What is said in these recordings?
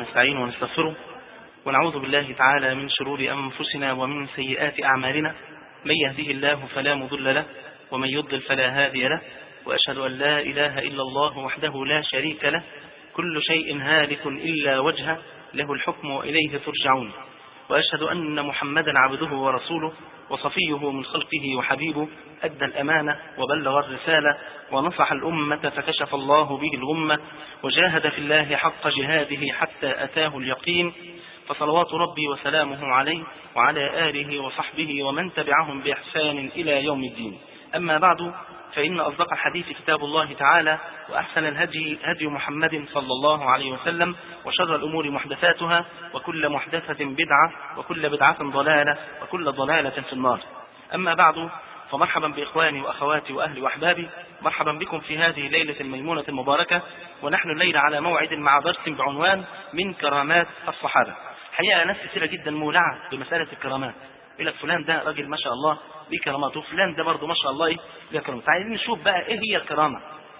ونستعينه ونستغفره ونعوذ بالله تعالى من شرور أنفسنا ومن سيئات أعمالنا من يهده الله فلا مضل له ومن يضلل فلا هادي له وأشهد أن لا إله إلا الله وحده لا شريك له كل شيء هالك إلا وجهه له الحكم وإليه ترجعون وأشهد أن محمدا عبده ورسوله وصفيه من خلقه وحبيبه أدى الأمانة وبلغ الرسالة ونصح الأمة فكشف الله به الغمة وجاهد في الله حق جهاده حتى أتاه اليقين فصلوات ربي وسلامه عليه وعلى آله وصحبه ومن تبعهم بإحسان إلى يوم الدين أما بعد فإن أصدق الحديث كتاب الله تعالى وأحسن الهدي هدي محمد صلى الله عليه وسلم وشر الأمور محدثاتها وكل محدثة بدعة وكل بدعة ضلالة وكل ضلالة في النار أما بعد فمرحبا بإخواني وأخواتي وأهلي وأحبابي مرحبا بكم في هذه الليلة الميمونة المباركة ونحن الليلة على موعد مع درس بعنوان من كرامات الصحابة حقيقة ناس كثيرة جدا مولعة بمسألة الكرامات يقول لك فلان ده راجل ما شاء الله ليه كرامات وفلان ده برضه ما شاء الله ايه ليه كرامات عايزين نشوف بقى ايه هي الكرامة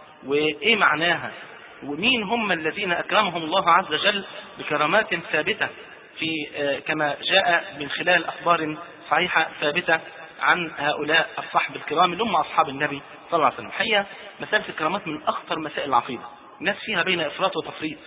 وايه معناها ومين هم الذين اكرمهم الله عز وجل بكرامات ثابتة في كما جاء من خلال اخبار صحيحة ثابتة عن هؤلاء الصحب الكرام اللي هم اصحاب النبي صلى الله عليه وسلم الحقيقة مسألة الكرامات من اخطر مسائل العقيدة الناس فيها بين افراط وتفريط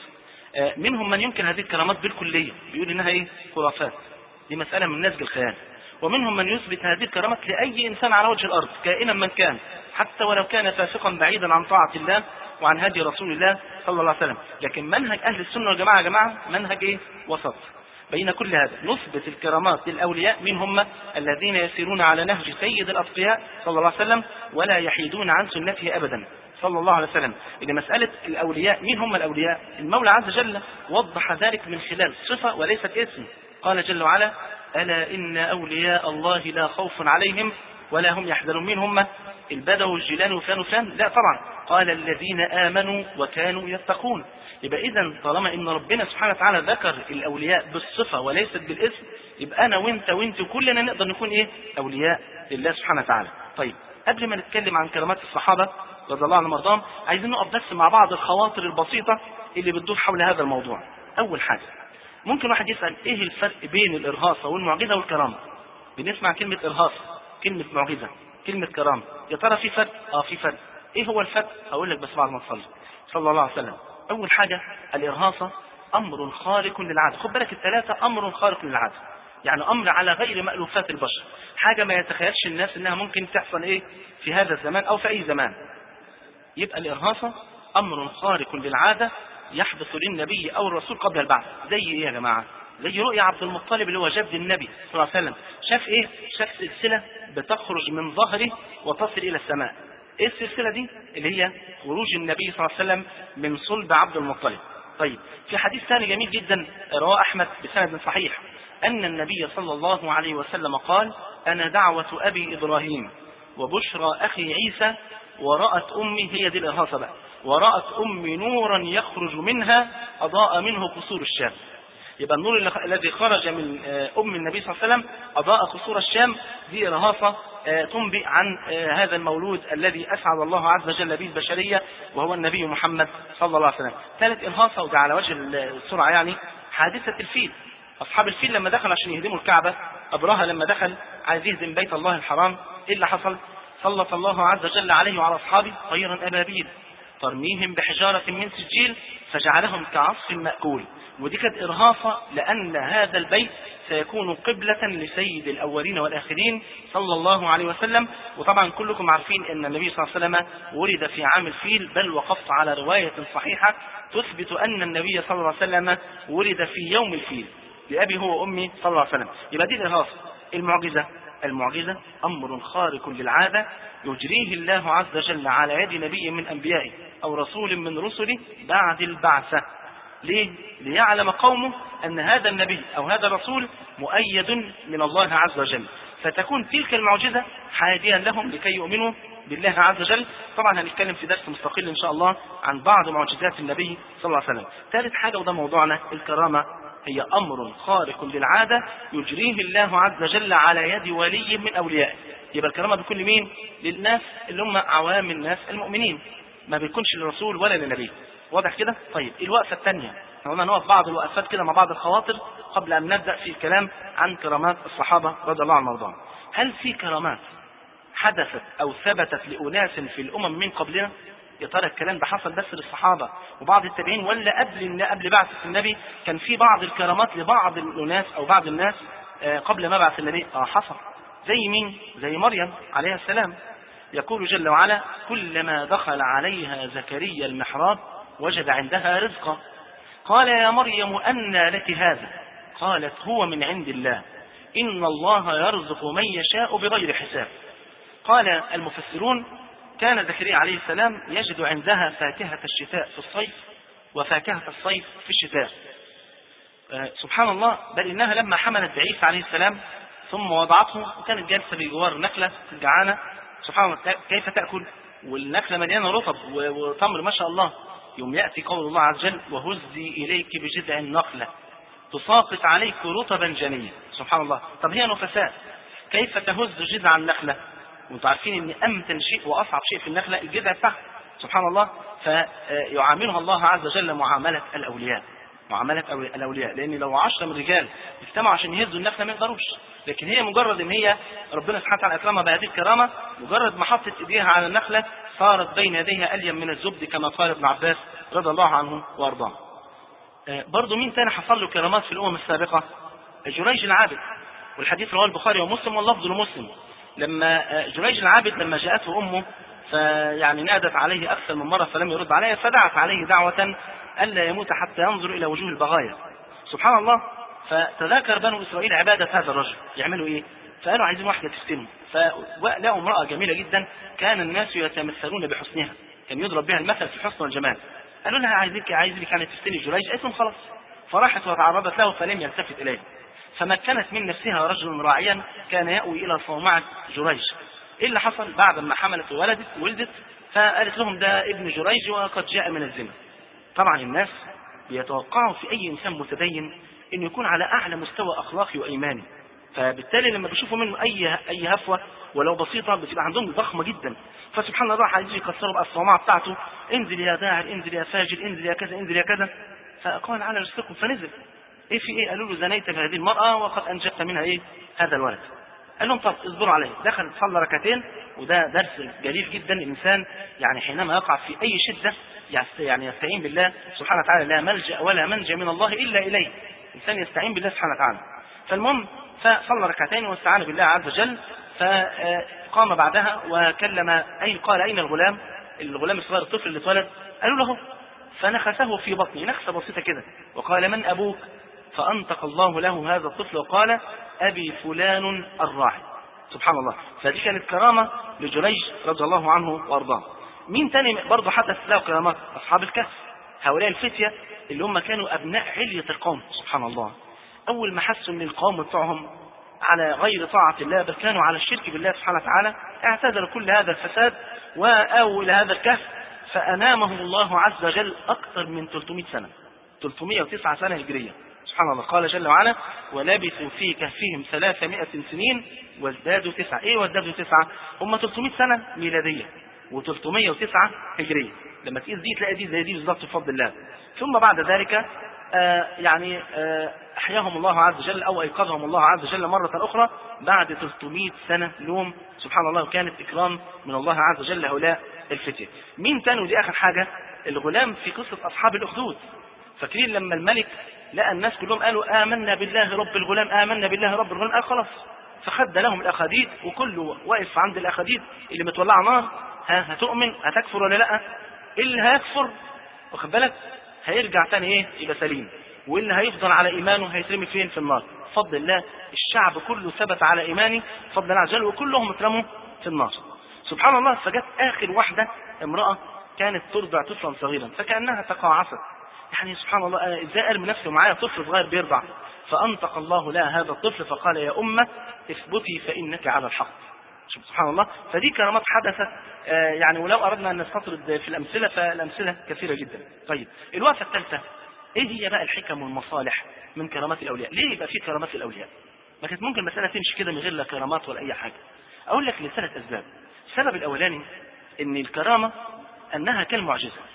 منهم من يمكن هذه الكرامات بالكلية بيقول انها ايه خرافات دي مسألة من نسج الخيال ومنهم من يثبت هذه الكرامات لأي إنسان على وجه الأرض كائنا من كان حتى ولو كان فاسقا بعيدا عن طاعة الله وعن هدي رسول الله صلى الله عليه وسلم لكن منهج أهل السنة والجماعة يا جماعة منهج إيه وسط بين كل هذا نثبت الكرامات للأولياء من هم الذين يسيرون على نهج سيد الأتقياء صلى الله عليه وسلم ولا يحيدون عن سنته أبدا صلى الله عليه وسلم إن مسألة الأولياء مين هم الأولياء المولى عز وجل وضح ذلك من خلال صفة وليست اسم قال جل وعلا ألا إن أولياء الله لا خوف عليهم ولا هم يحزنون مين هم البدو والجيلان وفلان وفلان لا طبعا قال الذين آمنوا وكانوا يتقون يبقى إذا طالما إن ربنا سبحانه وتعالى ذكر الأولياء بالصفة وليست بالاسم يبقى أنا وأنت وأنت كلنا نقدر نكون إيه أولياء لله سبحانه وتعالى طيب قبل ما نتكلم عن كرامات الصحابة رضي الله عنهم وارضاهم عايزين نقف بس مع بعض الخواطر البسيطة اللي بتدور حول هذا الموضوع أول حاجة ممكن واحد يسأل ايه الفرق بين الارهاصة والمعجزة والكرامة بنسمع كلمة ارهاصة كلمة معجزة كلمة كرامة يا ترى في فرق اه في فرق ايه هو الفرق هقول لك بس بعد ما تصلي صلى الله عليه وسلم اول حاجة الارهاصة امر خارق للعادة خد بالك الثلاثة امر خارق للعادة يعني امر على غير مألوفات البشر حاجة ما يتخيلش الناس انها ممكن تحصل ايه في هذا الزمان او في اي زمان يبقى الارهاصة امر خارق للعادة يحدث للنبي او الرسول قبل البعث زي ايه يا جماعه زي رؤيا عبد المطلب اللي هو جد النبي صلى الله عليه وسلم شاف ايه شاف سلسله بتخرج من ظهره وتصل الى السماء ايه السلسله دي اللي هي خروج النبي صلى الله عليه وسلم من صلب عبد المطلب طيب في حديث ثاني جميل جدا رواه احمد بسند صحيح ان النبي صلى الله عليه وسلم قال انا دعوه ابي ابراهيم وبشرى اخي عيسى ورأت أمي هي دي الإرهاصة بقى ورأت أمي نورا يخرج منها أضاء منه قصور الشام يبقى النور الذي خرج من أم النبي صلى الله عليه وسلم أضاء قصور الشام دي إرهاصة تنبئ عن هذا المولود الذي أسعد الله عز وجل به البشرية وهو النبي محمد صلى الله عليه وسلم ثالث إرهاصة وده على وجه السرعة يعني حادثة الفيل أصحاب الفيل لما دخلوا عشان يهدموا الكعبة أبرهة لما دخل عايز يهدم بيت الله الحرام إيه اللي حصل؟ سلط الله عز وجل عليه وعلى أصحابه طيرا أبابيل ترميهم بحجارة من سجيل فجعلهم كعصف مأكول ودي كانت إرهاصة لأن هذا البيت سيكون قبلة لسيد الأولين والآخرين صلى الله عليه وسلم وطبعا كلكم عارفين أن النبي صلى الله عليه وسلم ولد في عام الفيل بل وقفت على رواية صحيحة تثبت أن النبي صلى الله عليه وسلم ولد في يوم الفيل لأبي هو وأمي صلى الله عليه وسلم يبقى دي الإرهاصة المعجزة المعجزة أمر خارق للعادة يجريه الله عز وجل على يد نبي من أنبيائه أو رسول من رسله بعد البعثة ليه؟ ليعلم قومه أن هذا النبي أو هذا الرسول مؤيد من الله عز وجل فتكون تلك المعجزة حاديا لهم لكي يؤمنوا بالله عز وجل طبعا هنتكلم في درس مستقل إن شاء الله عن بعض معجزات النبي صلى الله عليه وسلم ثالث حاجة وده موضوعنا الكرامة هي أمر خارق للعادة يجريه الله عز وجل على يد ولي من أوليائه يبقى الكرامة بيكون لمين؟ للناس اللي هم عوام الناس المؤمنين ما بيكونش للرسول ولا للنبي واضح كده؟ طيب الوقفة الثانية هنا نقف بعض الوقفات كده مع بعض الخواطر قبل أن نبدأ في الكلام عن كرامات الصحابة رضي الله عنهم وارضاهم. هل في كرامات حدثت أو ثبتت لأناس في الأمم من قبلنا؟ يا ترى الكلام ده حصل بس للصحابة وبعض التابعين ولا قبل قبل بعثة النبي كان في بعض الكرامات لبعض الأناس أو بعض الناس قبل ما بعث النبي؟ آه حصل. زي مين؟ زي مريم عليها السلام. يقول جل وعلا: كلما دخل عليها زكريا المحراب وجد عندها رزقا قال يا مريم أنى لك هذا قالت هو من عند الله إن الله يرزق من يشاء بغير حساب قال المفسرون كان زكريا عليه السلام يجد عندها فاكهة الشتاء في الصيف وفاكهة الصيف في الشتاء آه سبحان الله بل إنها لما حملت بعيسى عليه السلام ثم وضعته وكانت جالسة بجوار نخلة جعانة سبحان الله كيف تأكل والنخلة مليانة رطب وتمر ما شاء الله يوم يأتي قول الله عز وجل وهزي إليك بجذع النخلة تساقط عليك رطبا جنيا سبحان الله طب هي نفساء كيف تهز جذع النخلة وانتم عارفين ان امتن شيء واصعب شيء في النخلة الجذع بتاعها سبحان الله فيعاملها الله عز وجل معاملة الاولياء معاملة الاولياء لان لو عشرة من الرجال اجتمعوا عشان يهزوا النخلة ما يقدروش لكن هي مجرد ان هي ربنا سبحانه وتعالى اكرمها بهذه الكرامه مجرد ما حطت ايديها على النخله صارت بين يديها الين من الزبد كما قال ابن عباس رضي الله عنه وارضاه. برضه مين تاني حصل له كرامات في الامم السابقه؟ جريج العابد والحديث رواه البخاري ومسلم واللفظ لمسلم لما جريج العابد لما جاءته امه فيعني نادت عليه اكثر من مره فلم يرد عليها فدعت عليه دعوه الا يموت حتى ينظر الى وجوه البغايا. سبحان الله فتذاكر بنو اسرائيل عباده هذا الرجل يعملوا ايه؟ فقالوا عايزين واحده تفتنه فلقوا امراه جميله جدا كان الناس يتمثلون بحسنها كان يضرب بها المثل في الحسن والجمال قالوا لها عايزينك عايزينك يعني تفتني جريج قالت لهم خلاص فراحت وتعرضت له فلم يلتفت اليه فمكنت من نفسها رجل راعيا كان يأوي الى صومعه جريج ايه اللي حصل بعد ما حملت وولدت ولدت فقالت لهم ده ابن جريج وقد جاء من الزنا طبعا الناس بيتوقعوا في اي انسان متدين انه يكون على اعلى مستوى اخلاقي وايماني فبالتالي لما بيشوفوا منه اي اي هفوه ولو بسيطه بتبقى عندهم ضخمه جدا فسبحان الله عايزين يكسروا بقى الصومعه بتاعته انزل يا داعر انزل يا فاجر انزل يا كذا انزل يا كذا فقال على رزقكم فنزل ايه في ايه قالوا له زنيت بهذه المراه وقد انجبت منها ايه هذا الولد قال لهم طب اصبروا عليه دخل صلى ركعتين وده درس جليل جدا الانسان يعني حينما يقع في اي شده يعني يستعين بالله سبحانه وتعالى لا ملجا ولا منجا من الله الا اليه الانسان يستعين بالله سبحانه وتعالى فالمهم فصلى ركعتين واستعان بالله عز وجل فقام بعدها وكلم اين قال اين الغلام الغلام الصغير الطفل اللي اتولد قالوا له فنخسه في بطنه نخسه بسيطه كده وقال من ابوك فانطق الله له هذا الطفل وقال ابي فلان الراعي سبحان الله فدي كانت كرامه لجريج رضي الله عنه وارضاه مين تاني برضه حدث له كرامات اصحاب الكهف هؤلاء الفتيه اللي هم كانوا ابناء عليه القوم سبحان الله اول ما حسوا ان القوم بتوعهم على غير طاعة الله بل كانوا على الشرك بالله سبحانه وتعالى اعتزلوا كل هذا الفساد وآووا إلى هذا الكهف فأنامهم الله عز وجل أكثر من 300 سنة 309 سنة هجرية سبحان الله قال جل وعلا ولبثوا في كهفهم 300 سنين وازدادوا تسعة ايه وازدادوا تسعة هم 300 سنة ميلادية و309 هجرية لما تقيس دي تلاقي دي زي دي بالظبط بفضل الله ثم بعد ذلك آه يعني آه احياهم الله عز وجل او ايقظهم الله عز وجل مره اخرى بعد 300 سنه نوم سبحان الله وكانت اكرام من الله عز وجل هؤلاء الفتيه. مين تاني ودي اخر حاجه الغلام في قصه اصحاب الاخدود. فاكرين لما الملك لقى الناس كلهم قالوا امنا بالله رب الغلام امنا بالله رب الغلام قال خلاص فخد لهم الاخاديد وكله واقف عند الاخاديد اللي متولعه نار ها هتؤمن هتكفر ولا لا؟ اللي هيكفر واخد بالك هيرجع تاني ايه يبقى سليم واللي هيفضل على ايمانه هيترمي فين في النار بفضل الله الشعب كله ثبت على ايمانه بفضل الله عز وجل وكلهم اترموا في النار سبحان الله فجت اخر واحده امراه كانت ترضع طفلا صغيرا فكانها تقاعست يعني سبحان الله انا ازاي ارمي نفسي ومعايا طفل صغير بيرضع فانطق الله لها هذا الطفل فقال يا امه اثبتي فانك على الحق سبحان الله فدي كرامات حدثت آه يعني ولو اردنا ان نستطرد في الامثله فالامثله كثيره جدا. طيب الوقفه الثالثه ايه هي بقى الحكم والمصالح من كرامات الاولياء؟ ليه يبقى في كرامات الاولياء؟ ما كانت ممكن المساله تمشي كده من غير لا كرامات ولا اي حاجه. اقول لك لثلاث اسباب. السبب الاولاني ان الكرامه انها كالمعجزه.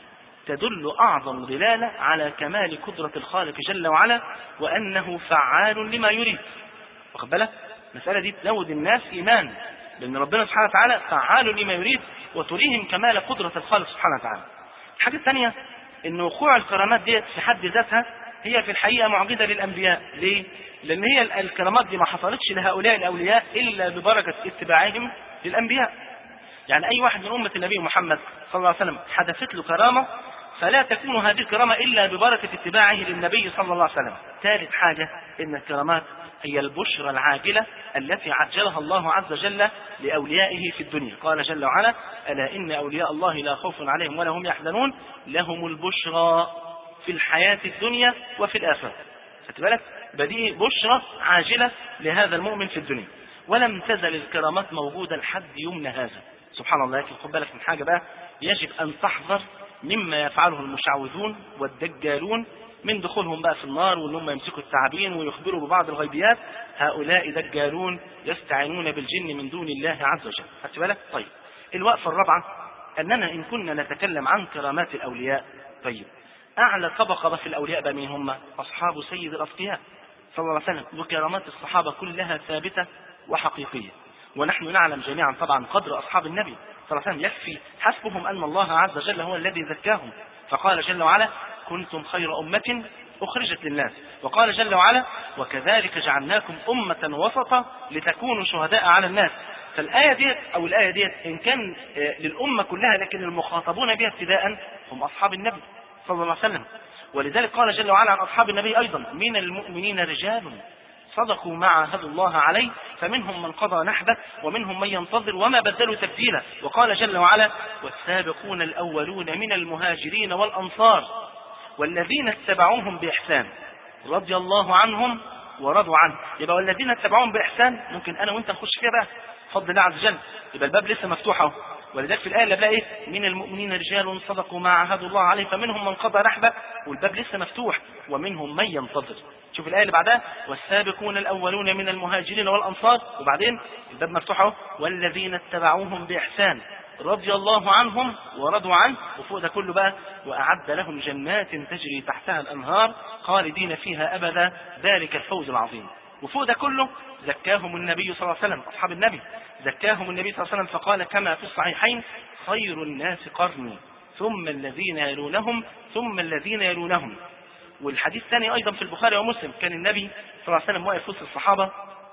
تدل أعظم دلالة على كمال قدرة الخالق جل وعلا وأنه فعال لما يريد واخد بالك المسألة دي تزود الناس إيمان لأن ربنا سبحانه وتعالى فعال لما يريد وتريهم كمال قدرة الخالق سبحانه وتعالى الحاجة الثانية أن وقوع الكرامات ديت في حد ذاتها هي في الحقيقة معجزة للأنبياء ليه؟ لأن هي الكرامات دي ما حصلتش لهؤلاء الأولياء إلا ببركة اتباعهم للأنبياء يعني أي واحد من أمة النبي محمد صلى الله عليه وسلم حدثت له كرامة فلا تكون هذه الكرامة إلا ببركة اتباعه للنبي صلى الله عليه وسلم ثالث حاجة إن الكرامات هي البشرى العاجلة التي عجلها الله عز وجل لأوليائه في الدنيا قال جل وعلا ألا إن أولياء الله لا خوف عليهم ولا هم يحزنون لهم البشرى في الحياة الدنيا وفي الآخرة خدت بالك بدي بشرى عاجلة لهذا المؤمن في الدنيا ولم تزل الكرامات موجودة لحد يومنا هذا سبحان الله لكن خد بالك من حاجة بقى يجب أن تحذر مما يفعله المشعوذون والدجالون من دخولهم بقى في النار وان هم يمسكوا التعابين ويخبروا ببعض الغيبيات هؤلاء دجالون يستعينون بالجن من دون الله عز وجل خدت بالك طيب الوقفه الرابعه اننا ان كنا نتكلم عن كرامات الاولياء طيب اعلى طبقه في الاولياء بقى مين هم اصحاب سيد الاتقياء صلى الله عليه وسلم وكرامات الصحابه كلها ثابته وحقيقيه ونحن نعلم جميعا طبعا قدر اصحاب النبي صلى الله عليه وسلم يكفي حسبهم ان الله عز وجل هو الذي زكاهم فقال جل وعلا كنتم خير أمة أخرجت للناس وقال جل وعلا وكذلك جعلناكم أمة وسطا لتكونوا شهداء على الناس فالآية ديت أو الآية ديت إن كان للأمة كلها لكن المخاطبون بها ابتداء هم أصحاب النبي صلى الله عليه وسلم ولذلك قال جل وعلا عن أصحاب النبي أيضا من المؤمنين رجال صدقوا ما عاهدوا الله عليه فمنهم من قضى نحبه ومنهم من ينتظر وما بدلوا تبديلا وقال جل وعلا والسابقون الأولون من المهاجرين والأنصار والذين اتبعوهم بإحسان رضي الله عنهم ورضوا عنه يبقى والذين اتبعوهم بإحسان ممكن أنا وأنت نخش فيها بقى بفضل الله عز وجل يبقى الباب لسه مفتوح اهو ولذلك في الآية اللي بقى إيه من المؤمنين رجال صدقوا ما عاهدوا الله عليه فمنهم من قضى نحبه والباب لسه مفتوح ومنهم من ينتظر شوف الآية اللي بعدها والسابقون الأولون من المهاجرين والأنصار وبعدين الباب مفتوح اهو والذين اتبعوهم بإحسان رضي الله عنهم ورضوا عنه وفوق ده كله بقى وأعد لهم جنات تجري تحتها الأنهار خالدين فيها أبدا ذلك الفوز العظيم وفوق ده كله زكاهم النبي صلى الله عليه وسلم أصحاب النبي زكاهم النبي صلى الله عليه وسلم فقال كما في الصحيحين خير الناس قرني ثم الذين يلونهم ثم الذين يلونهم والحديث الثاني أيضا في البخاري ومسلم كان النبي صلى الله عليه وسلم واقف وسط الصحابة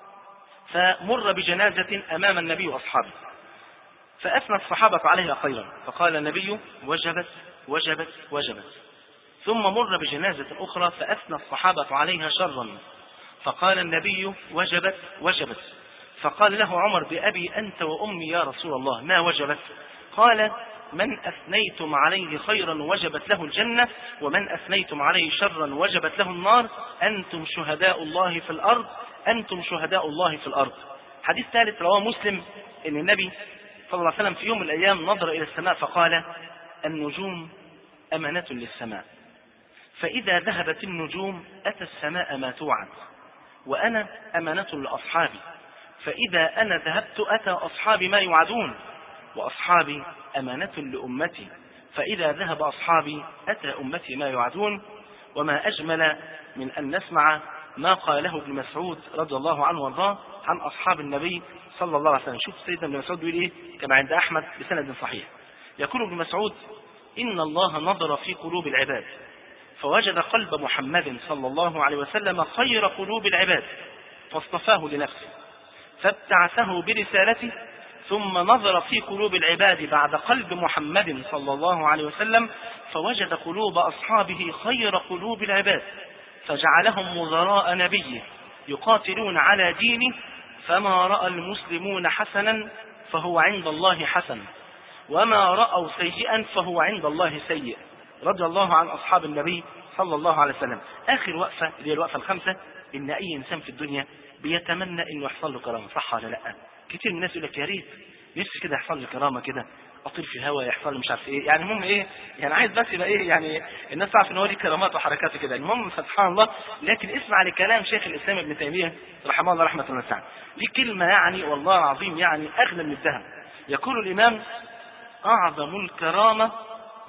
فمر بجنازة أمام النبي وأصحابه فأثنى الصحابة عليها خيرا فقال النبي وجبت وجبت وجبت ثم مر بجنازة أخرى فأثنى الصحابة عليها شرا فقال النبي وجبت وجبت فقال له عمر بأبي أنت وأمي يا رسول الله ما وجبت قال من أثنيتم عليه خيرا وجبت له الجنة ومن أثنيتم عليه شرا وجبت له النار أنتم شهداء الله في الأرض أنتم شهداء الله في الأرض حديث ثالث رواه مسلم أن النبي صلى الله عليه وسلم في يوم من الأيام نظر إلى السماء فقال النجوم أمانة للسماء فإذا ذهبت النجوم أتى السماء ما توعد وأنا أمانة لأصحابي فإذا أنا ذهبت أتى أصحابي ما يوعدون وأصحابي أمانة لأمتي فإذا ذهب أصحابي أتى أمتي ما يوعدون وما أجمل من أن نسمع ما قاله ابن مسعود رضي الله عنه وارضاه عن أصحاب النبي صلى الله عليه وسلم شوف سيدنا ابن مسعود بيقول إيه كما عند أحمد بسند صحيح يقول ابن مسعود إن الله نظر في قلوب العباد فوجد قلب محمد صلى الله عليه وسلم خير قلوب العباد فاصطفاه لنفسه فابتعثه برسالته ثم نظر في قلوب العباد بعد قلب محمد صلى الله عليه وسلم فوجد قلوب أصحابه خير قلوب العباد فجعلهم وزراء نبيه يقاتلون على دينه فما رأى المسلمون حسنا فهو عند الله حسن وما رأوا سيئا فهو عند الله سيء رضي الله عن أصحاب النبي صلى الله عليه وسلم آخر وقفة اللي هي الوقفة الخامسة إن أي إنسان في الدنيا بيتمنى إنه يحصل له كرامة صح ولا لا كتير من الناس يقول لك يا ريت نفسي كده يحصل لي كرامة كده اطير في الهواء يحصل لي مش عارف ايه يعني المهم ايه يعني عايز بس يبقى ايه يعني الناس تعرف ان هو ليه كرامات وحركات كده المهم سبحان الله لكن اسمع لكلام شيخ الاسلام ابن تيميه رحمه الله رحمه الله تعالى دي كلمه يعني والله العظيم يعني اغلى من الذهب يقول الامام اعظم الكرامه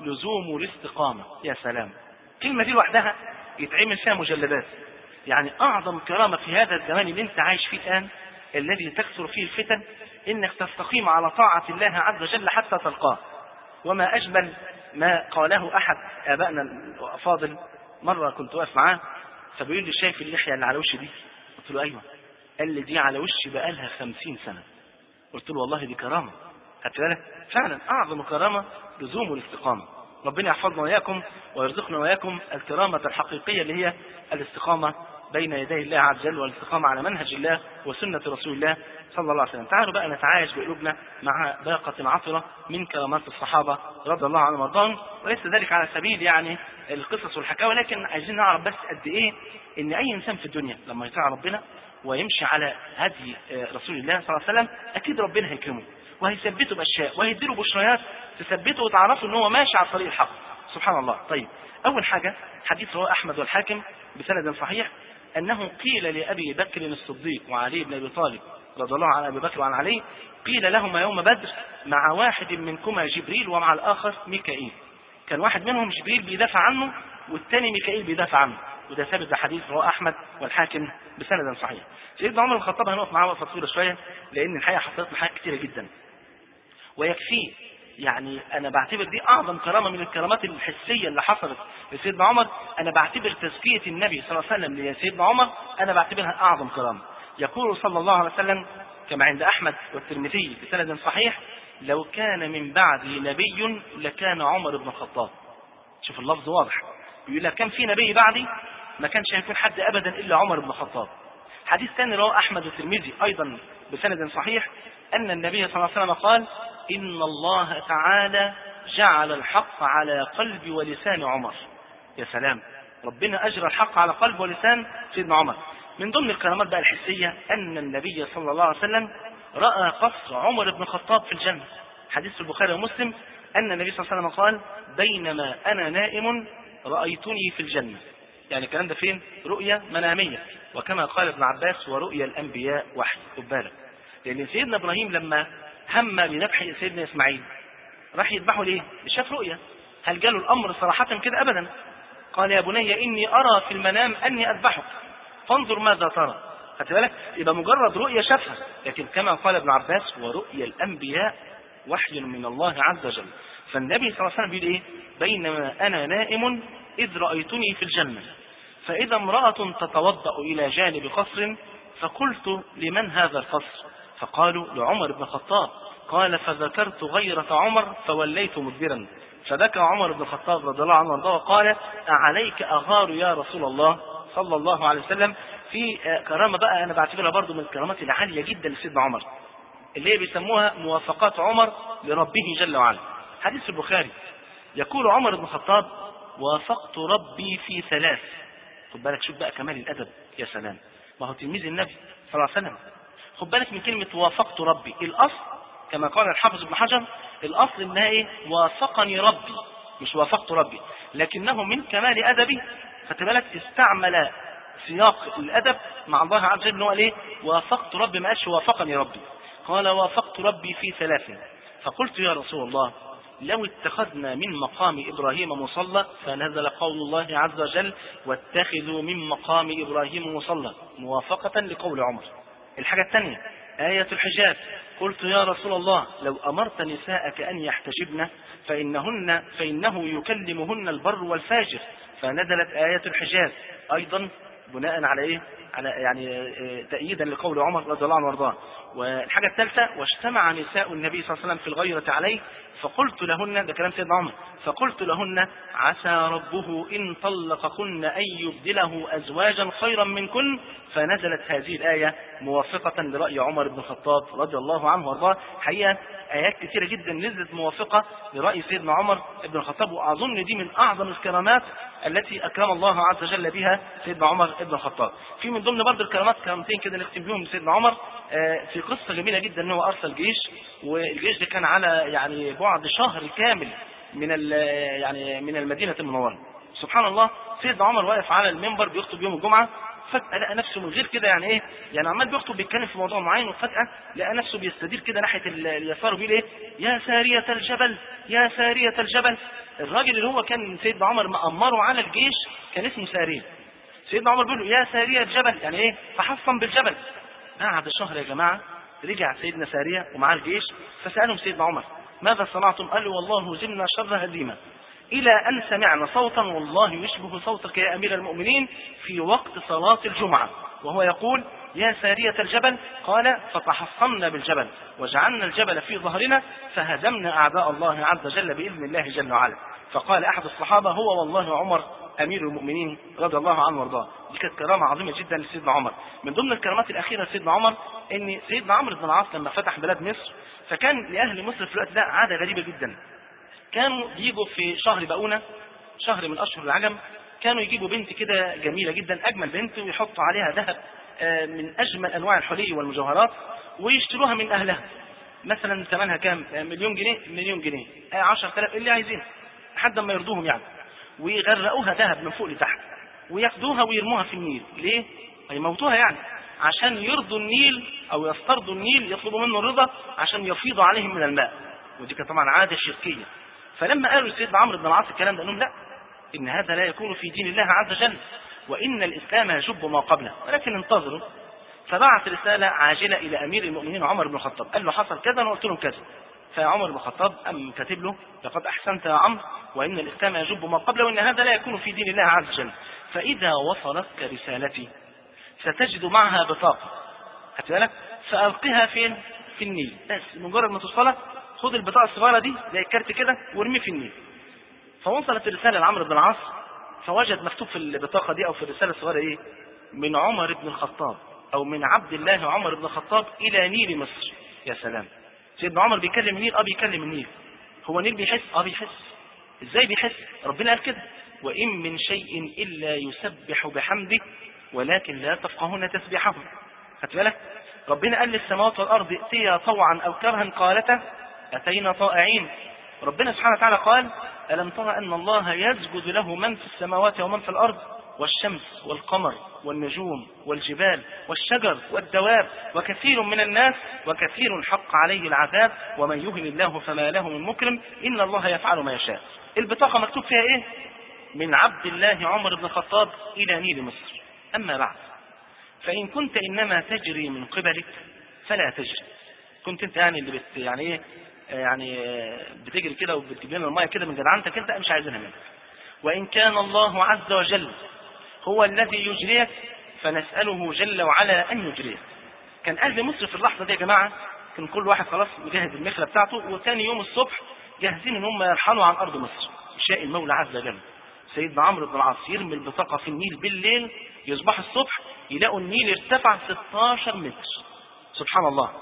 لزوم الاستقامة يا سلام الكلمة دي لوحدها يتعمل فيها مجلدات يعني أعظم كرامة في هذا الزمان اللي أنت عايش فيه الآن الذي تكثر فيه الفتن إنك تستقيم على طاعة الله عز وجل حتى تلقاه وما أجمل ما قاله أحد آبائنا الأفاضل مرة كنت واقف معاه فبيقول لي شايف اللحية اللي على وشي دي قلت له أيوه قال لي دي على وشي بقالها خمسين سنة قلت له والله دي كرامة خدت بالك فعلا أعظم كرامة لزوم الاستقامة ربنا يحفظنا وإياكم ويرزقنا وإياكم الكرامة الحقيقية اللي هي الاستقامة بين يدي الله عز وجل والاستقامة على منهج الله وسنة رسول الله صلى الله عليه وسلم تعالوا بقى نتعايش بقلوبنا مع باقة عطرة من كرامات الصحابة رضي الله عنهم وارضاهم وليس ذلك على سبيل يعني القصص والحكاوي لكن عايزين نعرف بس قد ايه ان اي انسان في الدنيا لما يطيع ربنا ويمشي على هدي رسول الله صلى الله عليه وسلم اكيد ربنا هيكرمه وهيثبته باشياء وهيديله بشريات تثبته وتعرفه ان هو ماشي على الطريق الحق سبحان الله طيب اول حاجه حديث رواه احمد والحاكم بسند صحيح انه قيل لابي بكر الصديق وعلي بن ابي طالب رضي الله عن ابي بكر وعن علي قيل لهما يوم بدر مع واحد منكما جبريل ومع الاخر ميكائيل كان واحد منهم جبريل بيدافع عنه والثاني ميكائيل بيدافع عنه وده ثابت بحديث رواه احمد والحاكم بسند صحيح سيدنا عمر الخطاب هنقف معاه وقفه طويله شويه لان الحقيقه حصلت له حاجات كثيره جدا ويكفيه يعني انا بعتبر دي اعظم كرامه من الكرامات الحسيه اللي حصلت لسيدنا عمر انا بعتبر تزكيه النبي صلى الله عليه وسلم لسيدنا عمر انا بعتبرها اعظم كرامه يقول صلى الله عليه وسلم كما عند احمد والترمذي بسند صحيح لو كان من بعدي نبي لكان عمر بن الخطاب شوف اللفظ واضح بيقول لك كان في نبي بعدي ما كانش هيكون حد ابدا الا عمر بن الخطاب حديث ثاني رواه احمد والترمذي ايضا بسند صحيح ان النبي صلى الله عليه وسلم قال ان الله تعالى جعل الحق على قلب ولسان عمر يا سلام ربنا اجرى الحق على قلب ولسان سيدنا عمر من ضمن الكرامات بقى الحسيه ان النبي صلى الله عليه وسلم راى قصر عمر بن الخطاب في الجنه حديث البخاري ومسلم ان النبي صلى الله عليه وسلم قال بينما انا نائم رايتني في الجنه يعني الكلام ده فين رؤيا مناميه وكما قال ابن عباس ورؤيا الانبياء وحي خد بالك لان سيدنا ابراهيم لما هم بذبح سيدنا اسماعيل راح يذبحه ليه؟ شاف رؤيا هل جاله الامر صراحه كده ابدا قال يا بني اني ارى في المنام اني اذبحك فانظر ماذا ترى خدت بالك يبقى مجرد رؤيا شافها لكن كما قال ابن عباس ورؤيا الانبياء وحي من الله عز وجل فالنبي صلى الله عليه وسلم بيقول ايه بينما انا نائم اذ رايتني في الجنه فاذا امراه تتوضا الى جانب قصر فقلت لمن هذا القصر فقالوا لعمر بن الخطاب قال فذكرت غيرة عمر فوليت مدبرا فبكى عمر بن الخطاب رضي الله عنه وارضاه وقال أعليك أغار يا رسول الله صلى الله عليه وسلم في كرامة بقى أنا بعتبرها برضو من الكرامات العالية جدا لسيدنا عمر اللي هي بيسموها موافقات عمر لربه جل وعلا حديث البخاري يقول عمر بن الخطاب وافقت ربي في ثلاث خد بالك شوف بقى كمال الأدب يا سلام ما هو تلميذ النبي صلى الله عليه وسلم خد بالك من كلمة وافقت ربي الأصل كما قال الحافظ ابن حجر الأصل إنها إيه وافقني ربي مش وافقت ربي لكنه من كمال أدبي خدت بالك استعمل سياق الأدب مع الله عز وجل هو إيه وافقت ربي ما قالش وافقني ربي قال وافقت ربي في ثلاث فقلت يا رسول الله لو اتخذنا من مقام إبراهيم مصلى فنزل قول الله عز وجل واتخذوا من مقام إبراهيم مصلى موافقة لقول عمر الحاجة الثانية آية الحجاب قلت يا رسول الله لو أمرت نساءك أن يحتجبن فإنهن فإنه يكلمهن البر والفاجر فنزلت آية الحجاب أيضا بناء على إيه؟ على يعني تأييدا لقول عمر رضي الله عنه وارضاه. والحاجة الثالثة واجتمع نساء النبي صلى الله عليه وسلم في الغيرة عليه فقلت لهن ده كلام سيدنا عمر فقلت لهن عسى ربه إن طلقكن أن يبدله أزواجا خيرا منكن فنزلت هذه الآية موافقة لرأي عمر بن الخطاب رضي الله عنه وارضاه حقيقة آيات كثيرة جدا نزلت موافقة لرأي سيدنا عمر بن الخطاب وأظن دي من أعظم الكرامات التي أكرم الله عز وجل بها سيدنا عمر بن الخطاب في من ضمن برضه الكرامات كرامتين كده نختم بيهم سيدنا عمر في قصة جميلة جدا ان هو أرسل جيش والجيش ده كان على يعني بعد شهر كامل من يعني من المدينة المنورة سبحان الله سيدنا عمر واقف على المنبر بيخطب يوم الجمعة فجأة لقى نفسه من غير كده يعني ايه يعني عمال بيخطب بيتكلم في موضوع معين وفجأة لقى نفسه بيستدير كده ناحية ال- اليسار وبيقول ايه يا سارية الجبل يا سارية الجبل الراجل اللي هو كان سيدنا عمر مأمره على الجيش كان اسمه سارية سيدنا عمر بيقول له يا سارية الجبل يعني ايه تحصن بالجبل بعد شهر يا جماعة رجع سيدنا سارية ومعاه الجيش فسألهم سيدنا عمر ماذا صنعتم قالوا والله هزمنا شر هزيمة إلى أن سمعنا صوتا والله يشبه صوتك يا أمير المؤمنين في وقت صلاة الجمعة وهو يقول يا سارية الجبل قال فتحصنا بالجبل وجعلنا الجبل في ظهرنا فهزمنا أعداء الله عز وجل بإذن الله جل وعلا فقال أحد الصحابة هو والله عمر أمير المؤمنين رضي الله عنه وارضاه دي كانت كرامة عظيمة جدا لسيدنا عمر من ضمن الكرامات الأخيرة لسيدنا عمر إن سيدنا عمرو بن العاص لما فتح بلاد مصر فكان لأهل مصر في الوقت ده عادة غريبة جدا كانوا يجوا في شهر بقونة شهر من أشهر العجم كانوا يجيبوا بنت كده جميلة جدا أجمل بنت ويحطوا عليها ذهب آه، من أجمل أنواع الحلي والمجوهرات ويشتروها من أهلها مثلا ثمنها كام آه، مليون جنيه مليون جنيه آه، 10000 اللي عايزينه لحد ما يرضوهم يعني ويغرقوها ذهب من فوق لتحت وياخدوها ويرموها في النيل ليه؟ هيموتوها يعني عشان يرضوا النيل او يسترضوا النيل يطلبوا منه الرضا عشان يفيضوا عليهم من الماء ودي كانت طبعا عاده شركيه فلما قالوا لسيدنا عمرو بن العاص الكلام ده قال لهم لا ان هذا لا يكون في دين الله عز وجل وان الاسلام يجب ما قبله ولكن انتظروا فبعث رساله عاجله الى امير المؤمنين عمر بن الخطاب قال له حصل كذا وانا قلت لهم كذا فعمر بن الخطاب أم كاتب له لقد أحسنت يا عمرو وإن الإسلام يجب ما قبله وإن هذا لا يكون في دين الله عز وجل فإذا وصلتك رسالتي ستجد معها بطاقة خدت بالك فألقها فين؟ في النيل بس مجرد ما توصلك خد البطاقة الصغيرة دي زي الكارت كده وارميه في النيل فوصلت الرسالة لعمرو بن العاص فوجد مكتوب في البطاقة دي أو في الرسالة الصغيرة إيه؟ من عمر بن الخطاب أو من عبد الله عمر بن الخطاب إلى نيل مصر يا سلام سيدنا عمر بيكلم النيل اه بيكلم النيل هو النيل بيحس اه بيحس ازاي بيحس ربنا قال كده وان من شيء الا يسبح بحمده ولكن لا تفقهون تسبيحهم خدت بالك ربنا قال للسماوات والارض ائتيا طوعا او كرها قالتا اتينا طائعين ربنا سبحانه وتعالى قال الم ترى ان الله يسجد له من في السماوات ومن في الارض والشمس والقمر والنجوم والجبال والشجر والدواب وكثير من الناس وكثير حق عليه العذاب ومن يهن الله فما له من مكرم إن الله يفعل ما يشاء البطاقة مكتوب فيها إيه من عبد الله عمر بن الخطاب إلى نيل مصر أما بعد فإن كنت إنما تجري من قبلك فلا تجري كنت أنت يعني اللي بت يعني إيه يعني بتجري كده وبتجيب لنا الميه كده من جدعنتك انت مش عايزينها منك وإن كان الله عز وجل هو الذي يجريك فنسأله جل وعلا أن يجريك كان أهل مصر في اللحظة دي يا جماعة كان كل واحد خلاص مجهز المخلة بتاعته وثاني يوم الصبح جاهزين ان هم يرحلوا عن ارض مصر شاء المولى عز وجل سيدنا عمرو بن العاص يرمي البطاقة في النيل بالليل يصبح الصبح يلاقوا النيل ارتفع 16 متر سبحان الله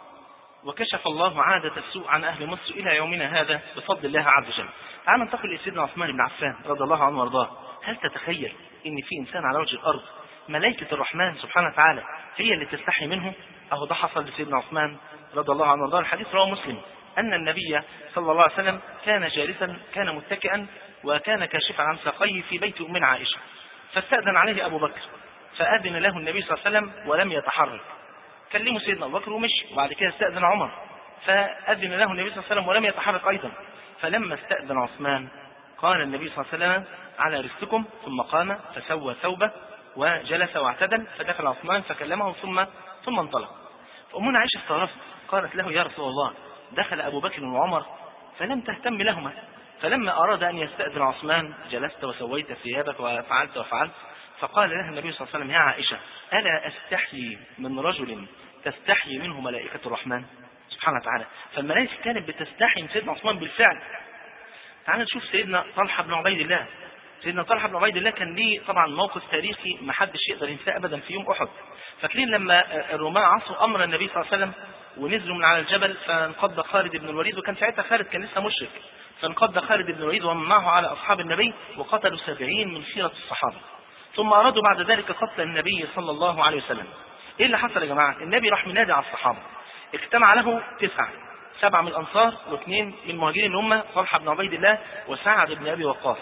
وكشف الله عادة السوء عن أهل مصر إلى يومنا هذا بفضل الله عز وجل تعال ننتقل لسيدنا عثمان بن عفان رضي الله عنه وارضاه هل تتخيل ان في انسان على وجه الارض ملائكة الرحمن سبحانه وتعالى هي اللي تستحي منه اهو ده حصل لسيدنا عثمان رضي الله عنه وارضاه الحديث رواه مسلم ان النبي صلى الله عليه وسلم كان جالسا كان متكئا وكان كاشفا عن ساقيه في بيت امنا عائشه فاستاذن عليه ابو بكر فاذن له النبي صلى الله عليه وسلم ولم يتحرك كلمه سيدنا ابو بكر ومشي وبعد كده استاذن عمر فاذن له النبي صلى الله عليه وسلم ولم يتحرك ايضا فلما استاذن عثمان قال النبي صلى الله عليه وسلم على رزقكم ثم قام فسوى ثوبه وجلس واعتدل فدخل عثمان فكلمه ثم ثم انطلق فأمنا عائشة استغربت قالت له يا رسول الله دخل أبو بكر وعمر فلم تهتم لهما فلما أراد أن يستأذن عثمان جلست وسويت ثيابك وفعلت وفعلت فقال لها النبي صلى الله عليه وسلم يا عائشة ألا أستحيي من رجل تستحيي منه ملائكة الرحمن سبحانه وتعالى فالملائكة كانت بتستحي من سيدنا عثمان بالفعل تعال نشوف سيدنا طلحة بن عبيد الله سيدنا طلحة بن عبيد الله كان ليه طبعا موقف تاريخي ما حدش يقدر ينساه ابدا في يوم احد فاكرين لما الرومان عصوا امر النبي صلى الله عليه وسلم ونزلوا من على الجبل فانقض خالد بن الوليد وكان ساعتها خالد كان لسه مشرك فانقض خالد بن الوليد ومن معه على اصحاب النبي وقتلوا سبعين من خيرة الصحابة ثم ارادوا بعد ذلك قتل النبي صلى الله عليه وسلم ايه اللي حصل يا جماعة النبي راح منادي على الصحابة اجتمع له تسعة سبعة من الأنصار واثنين من المهاجرين اللي هم طلحة بن عبيد الله وسعد بن أبي وقاص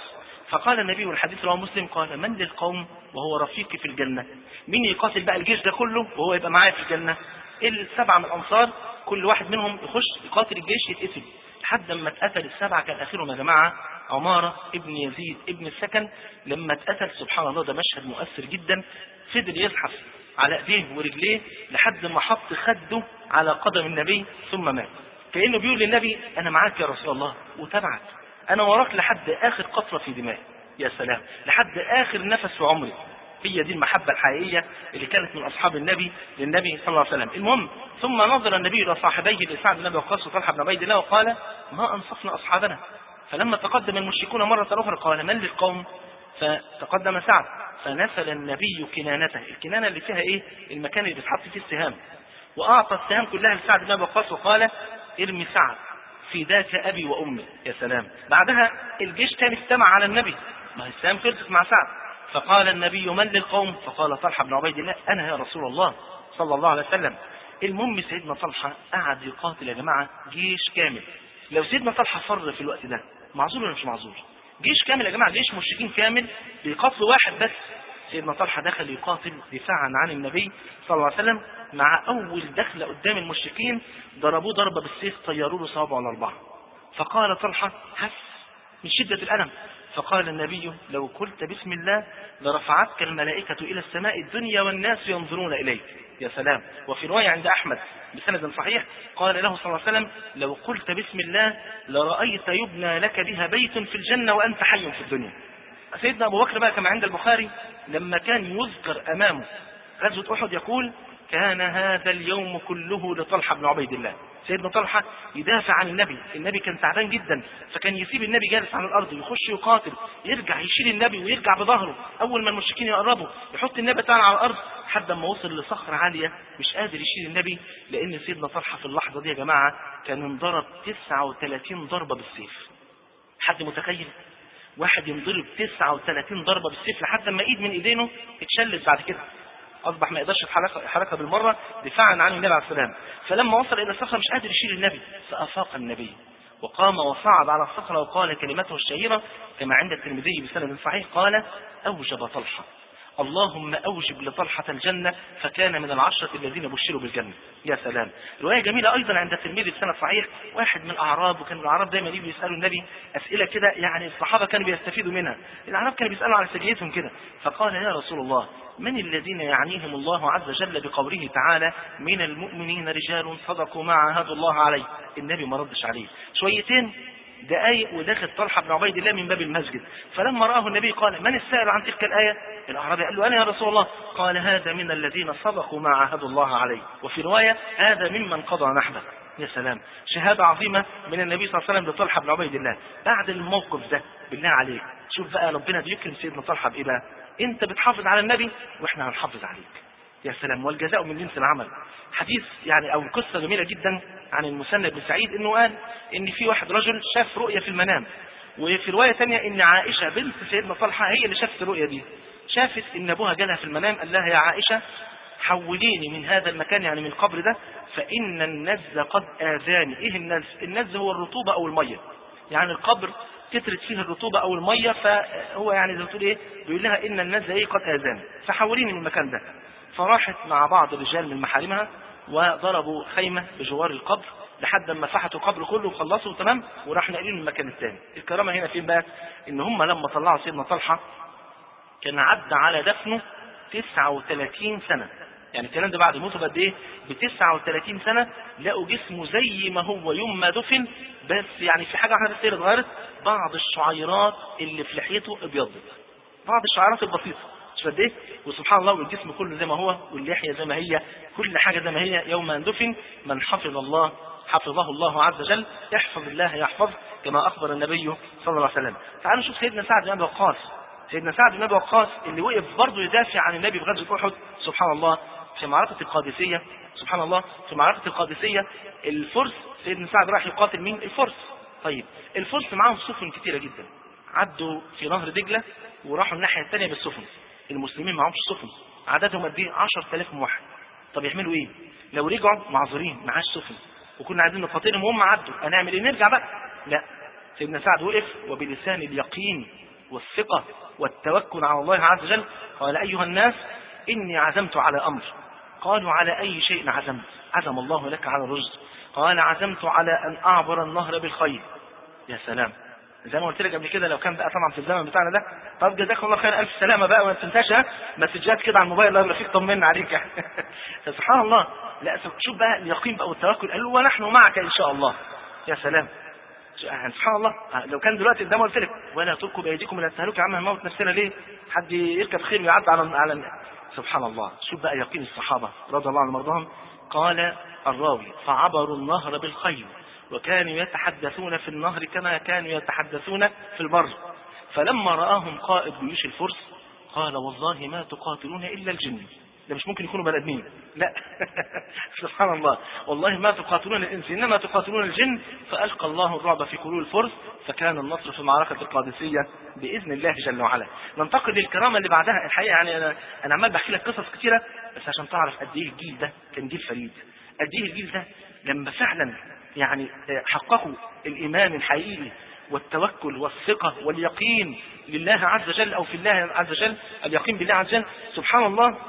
فقال النبي والحديث رواه مسلم قال من للقوم وهو رفيقي في الجنة مين يقاتل بقى الجيش ده كله وهو يبقى معايا في الجنة السبعة من الأنصار كل واحد منهم يخش يقاتل الجيش يتقتل لحد ما اتقتل السبعة كان آخرهم يا جماعة عمارة ابن يزيد ابن السكن لما اتقتل سبحان الله ده مشهد مؤثر جدا فضل يزحف على ايديه ورجليه لحد ما حط خده على قدم النبي ثم مات كأنه بيقول للنبي أنا معاك يا رسول الله وتبعك أنا وراك لحد آخر قطرة في دمائي يا سلام لحد آخر نفس في عمري هي دي المحبة الحقيقية اللي كانت من أصحاب النبي للنبي صلى الله عليه وسلم المهم ثم نظر النبي إلى صاحبيه لسعد بن أبي وقاص وطلحة بن عبيد الله وقال ما أنصفنا أصحابنا فلما تقدم المشركون مرة أخرى قال من للقوم فتقدم سعد فنسل النبي كنانته الكنانة اللي فيها ايه المكان اللي بيتحط فيه السهام واعطى السهام كلها لسعد بن ابي وقاص وقال ارمي سعد فداك ابي وامي يا سلام بعدها الجيش تاني اجتمع على النبي ما هي السهام خلصت مع سعد فقال النبي من للقوم فقال طلحه بن عبيد الله انا يا رسول الله صلى الله عليه وسلم المهم سيدنا طلحه قعد يقاتل يا جماعه جيش كامل لو سيدنا طلحه فر في الوقت ده معذور ولا مش معذور جيش كامل يا جماعه جيش مشركين كامل بيقاتلوا واحد بس سيدنا طلحه دخل يقاتل دفاعا عن النبي صلى الله عليه وسلم مع اول دخله قدام المشركين ضربوه ضربه بالسيف طيروا له صوابعه الاربعه فقال طلحه هس من شده الالم فقال النبي لو قلت بسم الله لرفعتك الملائكة إلى السماء الدنيا والناس ينظرون إليك يا سلام وفي رواية عند أحمد بسند صحيح قال له صلى الله عليه وسلم لو قلت بسم الله لرأيت يبنى لك بها بيت في الجنة وأنت حي في الدنيا سيدنا أبو بكر بقى كما عند البخاري لما كان يذكر أمامه غزوة أحد يقول كان هذا اليوم كله لطلحة بن عبيد الله سيدنا طلحة يدافع عن النبي النبي كان تعبان جدا فكان يسيب النبي جالس على الأرض ويخش يقاتل يرجع يشيل النبي ويرجع بظهره أول ما المشركين يقربوا يحط النبي تاني على الأرض لحد ما وصل لصخرة عالية مش قادر يشيل النبي لأن سيدنا طلحة في اللحظة دي يا جماعة كان انضرب 39 ضربة بالسيف حد متخيل واحد ينضرب 39 ضربة بالسيف لحد ما ايد من ايدينه اتشلت بعد كده اصبح ما يقدرش يتحرك حركه بالمره دفاعا عن النبي عليه السلام فلما وصل الى الصخره مش قادر يشيل النبي فافاق النبي وقام وصعد على الصخره وقال كلمته الشهيره كما عند الترمذي بسند صحيح قال اوجب طلحه اللهم اوجب لطلحه الجنه فكان من العشره الذين بشروا بالجنه يا سلام روايه جميله ايضا عند الترمذي بسند صحيح واحد من الاعراب وكان الاعراب دايما يجوا يسالوا النبي اسئله كده يعني الصحابه كانوا بيستفيدوا منها الاعراب كانوا بيسالوا على سجيتهم كده فقال يا رسول الله من الذين يعنيهم الله عز وجل بقوله تعالى من المؤمنين رجال صدقوا ما عاهدوا الله عليه النبي ما ردش عليه شويتين دقايق ودخل طلحه بن عبيد الله من باب المسجد فلما راه النبي قال من السائل عن تلك الايه الاعرابي قال له انا يا رسول الله قال هذا من الذين صدقوا ما عاهدوا الله عليه وفي روايه هذا ممن قضى نحبه يا سلام شهاده عظيمه من النبي صلى الله عليه وسلم لطلحه بن عبيد الله بعد الموقف ده بالله عليك شوف بقى ربنا بيكرم سيدنا طلحه بايه بقى انت بتحافظ على النبي واحنا هنحافظ عليك يا سلام والجزاء من جنس العمل حديث يعني او قصه جميله جدا عن المسند بن سعيد انه قال ان في واحد رجل شاف رؤيه في المنام وفي روايه ثانيه ان عائشه بنت سيدنا طلحه هي اللي شافت الرؤيه دي شافت ان ابوها جالها في المنام قال لها يا عائشه حوليني من هذا المكان يعني من القبر ده فان النز قد اذاني ايه النز النز هو الرطوبه او الميه يعني القبر كترت فيه الرطوبة أو المية فهو يعني زي ما تقول إيه بيقول لها إن الناس إيه قد آذاني فحوليني من المكان ده فراحت مع بعض الرجال من محارمها وضربوا خيمة بجوار القبر لحد ما فحتوا القبر كله وخلصوا تمام وراح ناقلين من المكان الثاني الكرامة هنا فين بقى إن هم لما طلعوا سيدنا طلحة كان عدى على دفنه 39 سنة يعني الكلام ده بعد موته بقد ايه؟ ب 39 سنه لقوا جسمه زي ما هو يوم ما دفن بس يعني في حاجه واحده بس هي اللي اتغيرت بعض الشعيرات اللي في لحيته ابيضت. بعض الشعيرات البسيطه مش قد ايه؟ وسبحان الله والجسم كله زي ما هو واللحيه زي ما هي كل حاجه زي ما هي يوم ان دفن من حفظ الله حفظه الله عز وجل احفظ الله يحفظ كما اخبر النبي صلى الله عليه وسلم. تعالوا نشوف سيدنا سعد بن ابي وقاص سيدنا سعد بن ابي وقاص اللي وقف برضه يدافع عن النبي في غزوه احد سبحان الله في معركة القادسية سبحان الله في معركة القادسية الفرس سيدنا سعد راح يقاتل مين؟ الفرس طيب الفرس معاهم سفن كتيرة جدا عدوا في نهر دجلة وراحوا الناحية الثانية بالسفن المسلمين معهمش سفن عددهم قد ايه 10000 موحد طب يعملوا ايه؟ لو رجعوا معذورين معاش سفن وكنا عايزين نقاتلهم وهم عدوا هنعمل ايه؟ نرجع بقى لا سيدنا سعد وقف وبلسان اليقين والثقة والتوكل على الله عز وجل قال أيها الناس إني عزمت على أمر قالوا على أي شيء عزمت عزم الله لك على الرشد قال عزمت على أن أعبر النهر بالخير يا سلام زي ما قلت لك قبل كده لو كان بقى طبعا في الزمن بتاعنا ده طب جزاك الله خير الف سلامه بقى وما تنساش ها مسجات كده على الموبايل الله يبارك فيك طمنا عليك يعني فسبحان الله لا شوف بقى اليقين بقى والتوكل قال له ونحن معك ان شاء الله يا سلام يعني سبحان الله لو كان دلوقتي قدام قلت لك ولا تلقوا بايديكم الى التهلكه يا عم هنموت نفسنا ليه؟ حد يركب خير ويعدي على على سبحان الله شوف بقى يقين الصحابه رضي الله عنهم وارضاهم قال الراوي فعبروا النهر بالخيل وكانوا يتحدثون في النهر كما كانوا يتحدثون في البر فلما رآهم قائد جيوش الفرس قال والله ما تقاتلون إلا الجن ده مش ممكن يكونوا بني ادمين لا سبحان الله والله ما تقاتلون الانس انما تقاتلون الجن فالقى الله الرعب في قلوب الفرس فكان النصر في معركه القادسيه باذن الله جل وعلا ننتقل للكرامه اللي بعدها الحقيقه يعني انا انا عمال بحكي لك قصص كثيره بس عشان تعرف قد ايه الجيل ده كان جيل فريد قد ايه الجيل ده لما فعلا يعني حققوا الايمان الحقيقي والتوكل والثقة واليقين لله عز وجل أو في الله عز وجل اليقين بالله عز وجل سبحان الله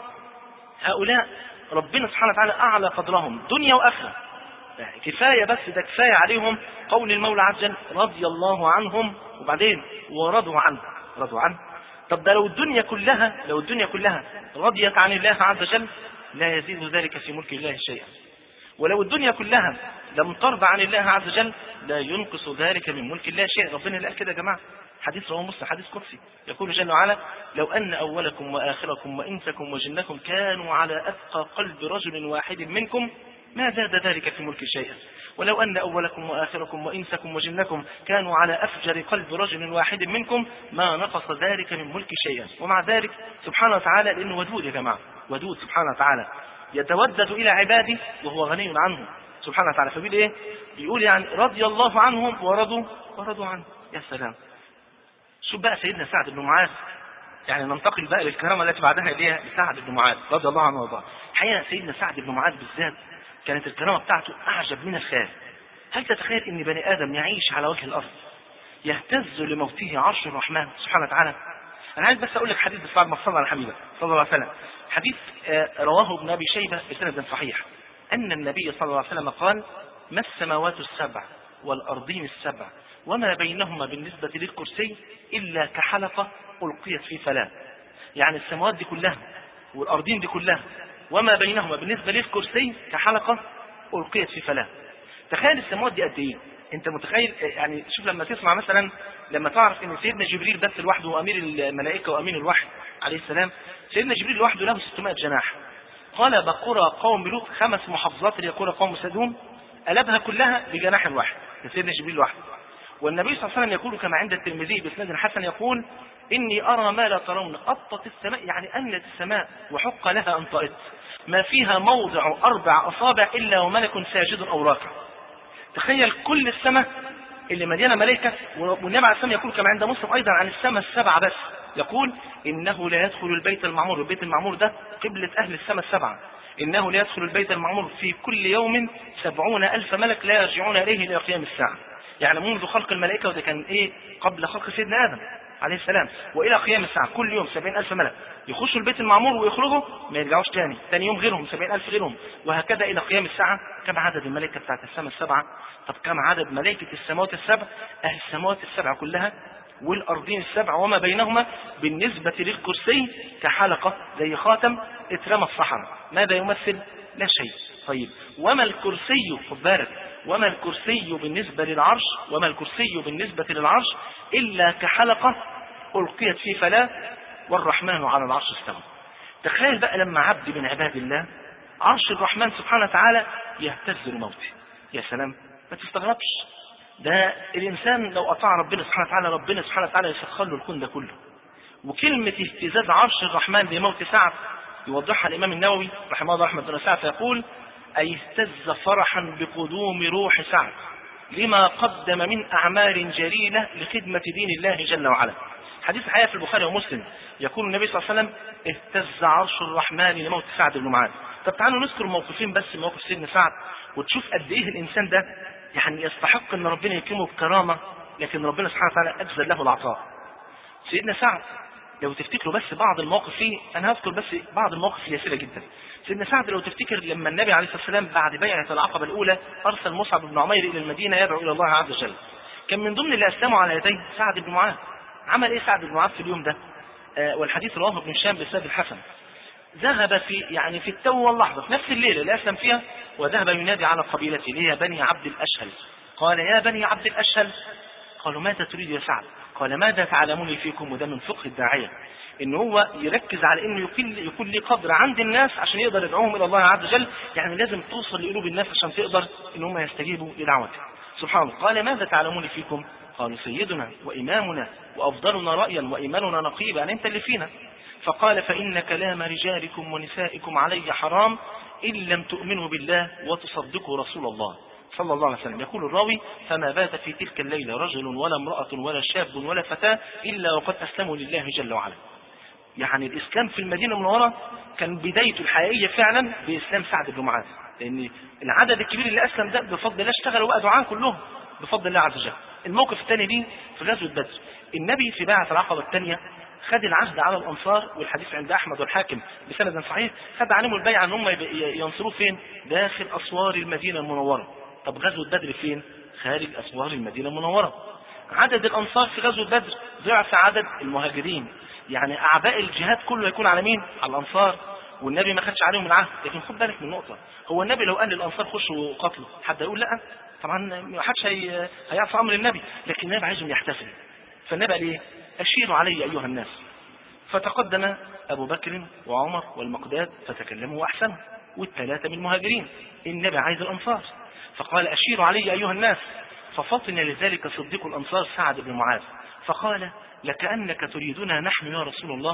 هؤلاء ربنا سبحانه وتعالى أعلى قدرهم دنيا وآخرة يعني كفاية بس ده كفاية عليهم قول المولى عز وجل رضي الله عنهم وبعدين ورضوا عنه رضوا عنه طب ده لو الدنيا كلها لو الدنيا كلها رضيت عن الله عز وجل لا يزيد ذلك في ملك الله شيئا ولو الدنيا كلها لم ترضى عن الله عز وجل لا ينقص ذلك من ملك الله شيء ربنا اللي قال كده يا جماعه حديث رواه مسلم حديث قدسي يقول جل وعلا لو ان اولكم واخركم وانسكم وجنكم كانوا على اتقى قلب رجل واحد منكم ما زاد ذلك في ملك شيئا ولو أن أولكم وآخركم وإنسكم وجنكم كانوا على أفجر قلب رجل واحد منكم ما نقص ذلك من ملك شيئا ومع ذلك سبحانه وتعالى لأنه ودود يا جماعة ودود سبحانه وتعالى يتودد إلى عباده وهو غني عنه سبحانه وتعالى فبيقول إيه بيقول يعني رضي الله عنهم ورضوا ورضوا عنه يا سلام شوف بقى سيدنا سعد بن معاذ يعني ننتقل بقى للكرامه التي بعدها اللي هي لسعد بن معاذ رضي الله عنه وارضاه الحقيقه سيدنا سعد بن معاذ بالذات كانت الكرامه بتاعته اعجب من الخيال هل تتخيل ان بني ادم يعيش على وجه الارض يهتز لموته عرش الرحمن سبحانه وتعالى انا عايز بس اقول لك حديث بس بعد ما صلى على حبيبه صلى الله عليه وسلم حديث رواه ابن ابي شيبه بسند صحيح ان النبي صلى الله عليه وسلم قال ما السماوات السبع والارضين السبع وما بينهما بالنسبه للكرسي الا كحلقه القيت في فلاه يعني السماوات دي كلها والارضين دي كلها وما بينهما بالنسبه للكرسي كحلقه القيت في فلاه تخيل السماوات دي قد ايه انت متخيل يعني شوف لما تسمع مثلا لما تعرف ان سيدنا جبريل بس لوحده هو امير الملائكه وامين الوحي عليه السلام سيدنا جبريل لوحده له 600 جناح قال بقرى قوم لوط خمس محافظات اللي قرى قوم سدوم قلبها كلها بجناح واحد سيدنا جبريل لوحده والنبي صلى الله عليه وسلم يقول كما عند الترمذي باسناد حسن يقول إني أرى ما لا ترون أطت السماء يعني أنت السماء وحق لها أن طئت ما فيها موضع أربع أصابع إلا وملك ساجد أو راكع تخيل كل السماء اللي مليانه ملائكه والنبي عليه السلام يقول كما عند مسلم ايضا عن السماء السبعه بس يقول انه لا يدخل البيت المعمور البيت المعمور ده قبله اهل السماء السبعه انه لا يدخل البيت المعمور في كل يوم سبعون الف ملك لا يرجعون اليه الى قيام الساعه يعني منذ خلق الملائكه وده كان ايه قبل خلق سيدنا ادم عليه السلام والى قيام الساعه كل يوم سبعين الف ملك يخشوا البيت المعمور ويخرجوا ما يرجعوش تاني تاني يوم غيرهم سبعين الف غيرهم وهكذا الى قيام الساعه كم عدد الملائكه بتاعت السماء السبعه طب كم عدد ملائكه السماوات السبع اهل السماوات السبع كلها والارضين السبع وما بينهما بالنسبه للكرسي كحلقه زي خاتم اترمى الصحراء ماذا يمثل لا شيء طيب وما الكرسي خد بالك وما الكرسي بالنسبة للعرش وما الكرسي بالنسبة للعرش إلا كحلقة ألقيت في فلاة والرحمن على العرش استوى تخيل بقى لما عبد من عباد الله عرش الرحمن سبحانه وتعالى يهتز لموته يا سلام ما تستغربش ده الإنسان لو أطاع ربنا سبحانه وتعالى ربنا سبحانه وتعالى يسخر له الكون ده كله وكلمة اهتزاز عرش الرحمن لموت سعد يوضحها الإمام النووي رحمه الله رحمة الله سعد فيقول أي اهتز فرحا بقدوم روح سعد لما قدم من أعمال جليلة لخدمة دين الله جل وعلا حديث الحقيقة في البخاري ومسلم يقول النبي صلى الله عليه وسلم اهتز عرش الرحمن لموت سعد بن معاذ طب تعالوا نذكر موقفين بس من موقف سيدنا سعد وتشوف قد ايه الانسان ده يعني يستحق ان ربنا يكرمه بكرامه لكن ربنا سبحانه وتعالى اجزل له العطاء سيدنا سعد لو تفتكروا بس بعض المواقف فيه انا هذكر بس بعض المواقف اليسيره جدا سيدنا سعد لو تفتكر لما النبي عليه الصلاه والسلام بعد بيعه العقبه الاولى ارسل مصعب بن عمير الى المدينه يدعو الى الله عز وجل كان من ضمن اللي اسلموا على يديه سعد بن معاذ عمل ايه سعد بن معاذ في اليوم ده آه والحديث رواه ابن هشام بسند الحسن ذهب في يعني في التو واللحظه في نفس الليله اللي اسلم فيها وذهب ينادي على قبيلته اللي هي بني عبد الاشهل قال يا بني عبد الاشهل قالوا ماذا تريد يا سعد قال ماذا تعلمني فيكم وده من فقه الداعية ان هو يركز على انه يكون يكون لي قدر عند الناس عشان يقدر يدعوهم الى الله عز وجل يعني لازم توصل لقلوب الناس عشان تقدر ان هم يستجيبوا لدعوته سبحان الله قال ماذا تعلمون فيكم قالوا سيدنا وامامنا وافضلنا رايا وايماننا نقيبا يعني انت اللي فينا فقال فان كلام رجالكم ونسائكم علي حرام ان لم تؤمنوا بالله وتصدقوا رسول الله صلى الله عليه وسلم يقول الراوي فما بات في تلك الليلة رجل ولا امرأة ولا شاب ولا فتاة إلا وقد أسلموا لله جل وعلا يعني الإسلام في المدينة المنورة كان بدايته الحقيقية فعلا بإسلام سعد بن معاذ لأن العدد الكبير اللي أسلم ده بفضل الله اشتغلوا بقى دعاء كلهم بفضل الله عز وجل الموقف الثاني دي في غزوة بدر النبي في باعة العقبة الثانية خد العهد على الانصار والحديث عند احمد والحاكم بسند صحيح خد عليهم البيعه ان هم ينصروه فين؟ داخل اسوار المدينه المنوره طب غزوة بدر فين؟ خارج أسوار المدينة المنورة. عدد الأنصار في غزوة بدر ضعف عدد المهاجرين. يعني أعباء الجهاد كله يكون على مين؟ على الأنصار. والنبي ما خدش عليهم العهد، لكن خد بالك من نقطة، هو النبي لو قال للأنصار خشوا قتلوا، حد يقول لا؟ طبعا ما حدش هي... هيعصى أمر النبي، لكن النبي عايزهم يحتفلوا. فالنبي قال إيه؟ أشيروا علي أيها الناس. فتقدم أبو بكر وعمر والمقداد فتكلموا وأحسنوا. والثلاثة من المهاجرين النبي عايز الأنصار فقال أشيروا علي أيها الناس ففطن لذلك صديق الأنصار سعد بن معاذ فقال لكأنك تريدنا نحن يا رسول الله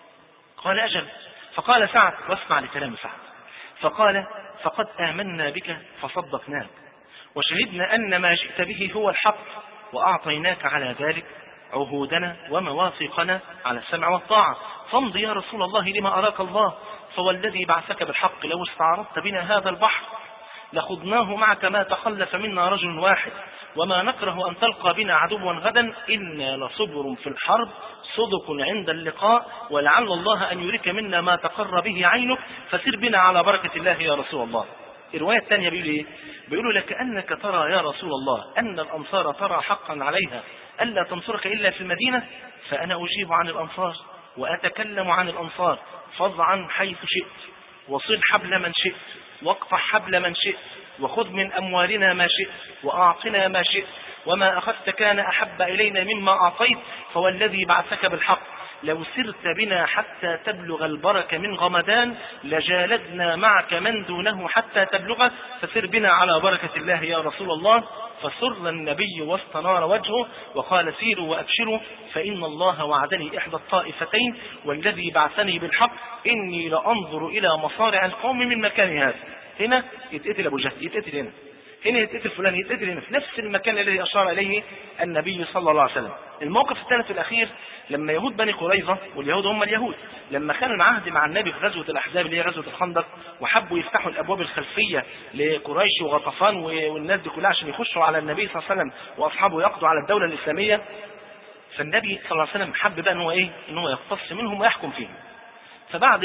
قال أجل فقال سعد واسمع لكلام سعد فقال فقد آمنا بك فصدقناك وشهدنا أن ما جئت به هو الحق وأعطيناك على ذلك عهودنا ومواثيقنا على السمع والطاعة فامض يا رسول الله لما أراك الله فوالذي بعثك بالحق لو استعرضت بنا هذا البحر لخضناه معك ما تخلف منا رجل واحد وما نكره أن تلقى بنا عدوا غدا إنا لصبر في الحرب صدق عند اللقاء ولعل الله أن يريك منا ما تقر به عينك فسر بنا على بركة الله يا رسول الله الرواية الثانية بيقول إيه؟ بيقولوا لكأنك ترى يا رسول الله أن الأنصار ترى حقا عليها ألا تنصرك إلا في المدينة فأنا أجيب عن الأنصار وأتكلم عن الأنصار فضعا حيث شئت وصل حبل من شئت واقطع حبل من شئت وخذ من أموالنا ما شئت وأعطنا ما شئت وما أخذت كان أحب إلينا مما أعطيت فوالذي بعثك بالحق لو سرت بنا حتى تبلغ البرك من غمدان لجالدنا معك من دونه حتى تبلغه فسر بنا على بركة الله يا رسول الله فسر النبي واستنار وجهه وقال سيروا وأبشروا فإن الله وعدني إحدى الطائفتين والذي بعثني بالحق إني لأنظر إلى مصارع القوم من مكان هذا هنا يتقتل أبو جهل يتقتل هنا هنا يتقتل فلان يتقتل هنا في نفس المكان الذي أشار إليه النبي صلى الله عليه وسلم الموقف الثالث الأخير لما يهود بني قريظة واليهود هم اليهود لما كانوا العهد مع النبي في غزوة الأحزاب اللي هي غزوة الخندق وحبوا يفتحوا الأبواب الخلفية لقريش وغطفان والناس دي كلها عشان يخشوا على النبي صلى الله عليه وسلم وأصحابه يقضوا على الدولة الإسلامية فالنبي صلى الله عليه وسلم حب بقى ان هو ايه؟ ان هو يقتص منهم ويحكم فيهم. فبعد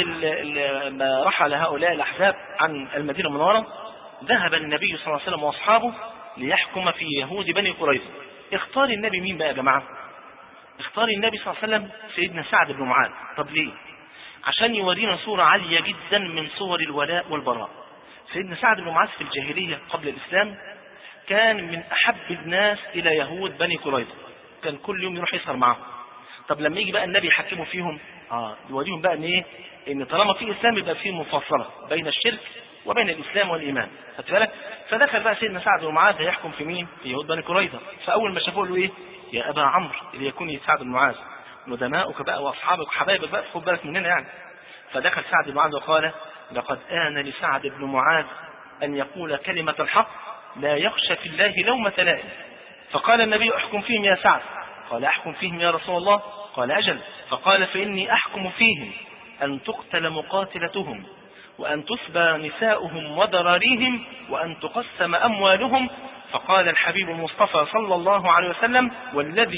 ما رحل هؤلاء الاحزاب عن المدينه المنوره ذهب النبي صلى الله عليه وسلم واصحابه ليحكم في يهود بني قريظه. اختار النبي مين بقى يا جماعه؟ اختار النبي صلى الله عليه وسلم سيدنا سعد بن معاذ. طب ليه؟ عشان يورينا صورة عالية جدا من صور الولاء والبراء. سيدنا سعد بن معاذ في الجاهلية قبل الإسلام كان من أحب الناس إلى يهود بني قريظة. كان كل يوم يروح يسهر معاهم. طب لما يجي بقى النبي يحكمه فيهم اه يوريهم بقى ان ايه؟ ان طالما في اسلام يبقى في مفاصله بين الشرك وبين الاسلام والايمان خدت بالك؟ فدخل بقى سيدنا سعد بن معاذ هيحكم في مين؟ في يهود بني قريظه فاول ما شافوه له ايه؟ يا ابا عمرو اللي يكون سعد بن معاذ ندماؤك بقى واصحابك وحبايبك بقى خد بالك مننا يعني فدخل سعد بن معاذ وقال لقد آن لسعد بن معاذ أن يقول كلمة الحق لا يخشى في الله لومة لائم فقال النبي احكم فيهم يا سعد قال احكم فيهم يا رسول الله قال أجل فقال فإني أحكم فيهم أن تقتل مقاتلتهم وأن تسبى نساؤهم وذراريهم وأن تقسم أموالهم فقال الحبيب المصطفى صلى الله عليه وسلم والذي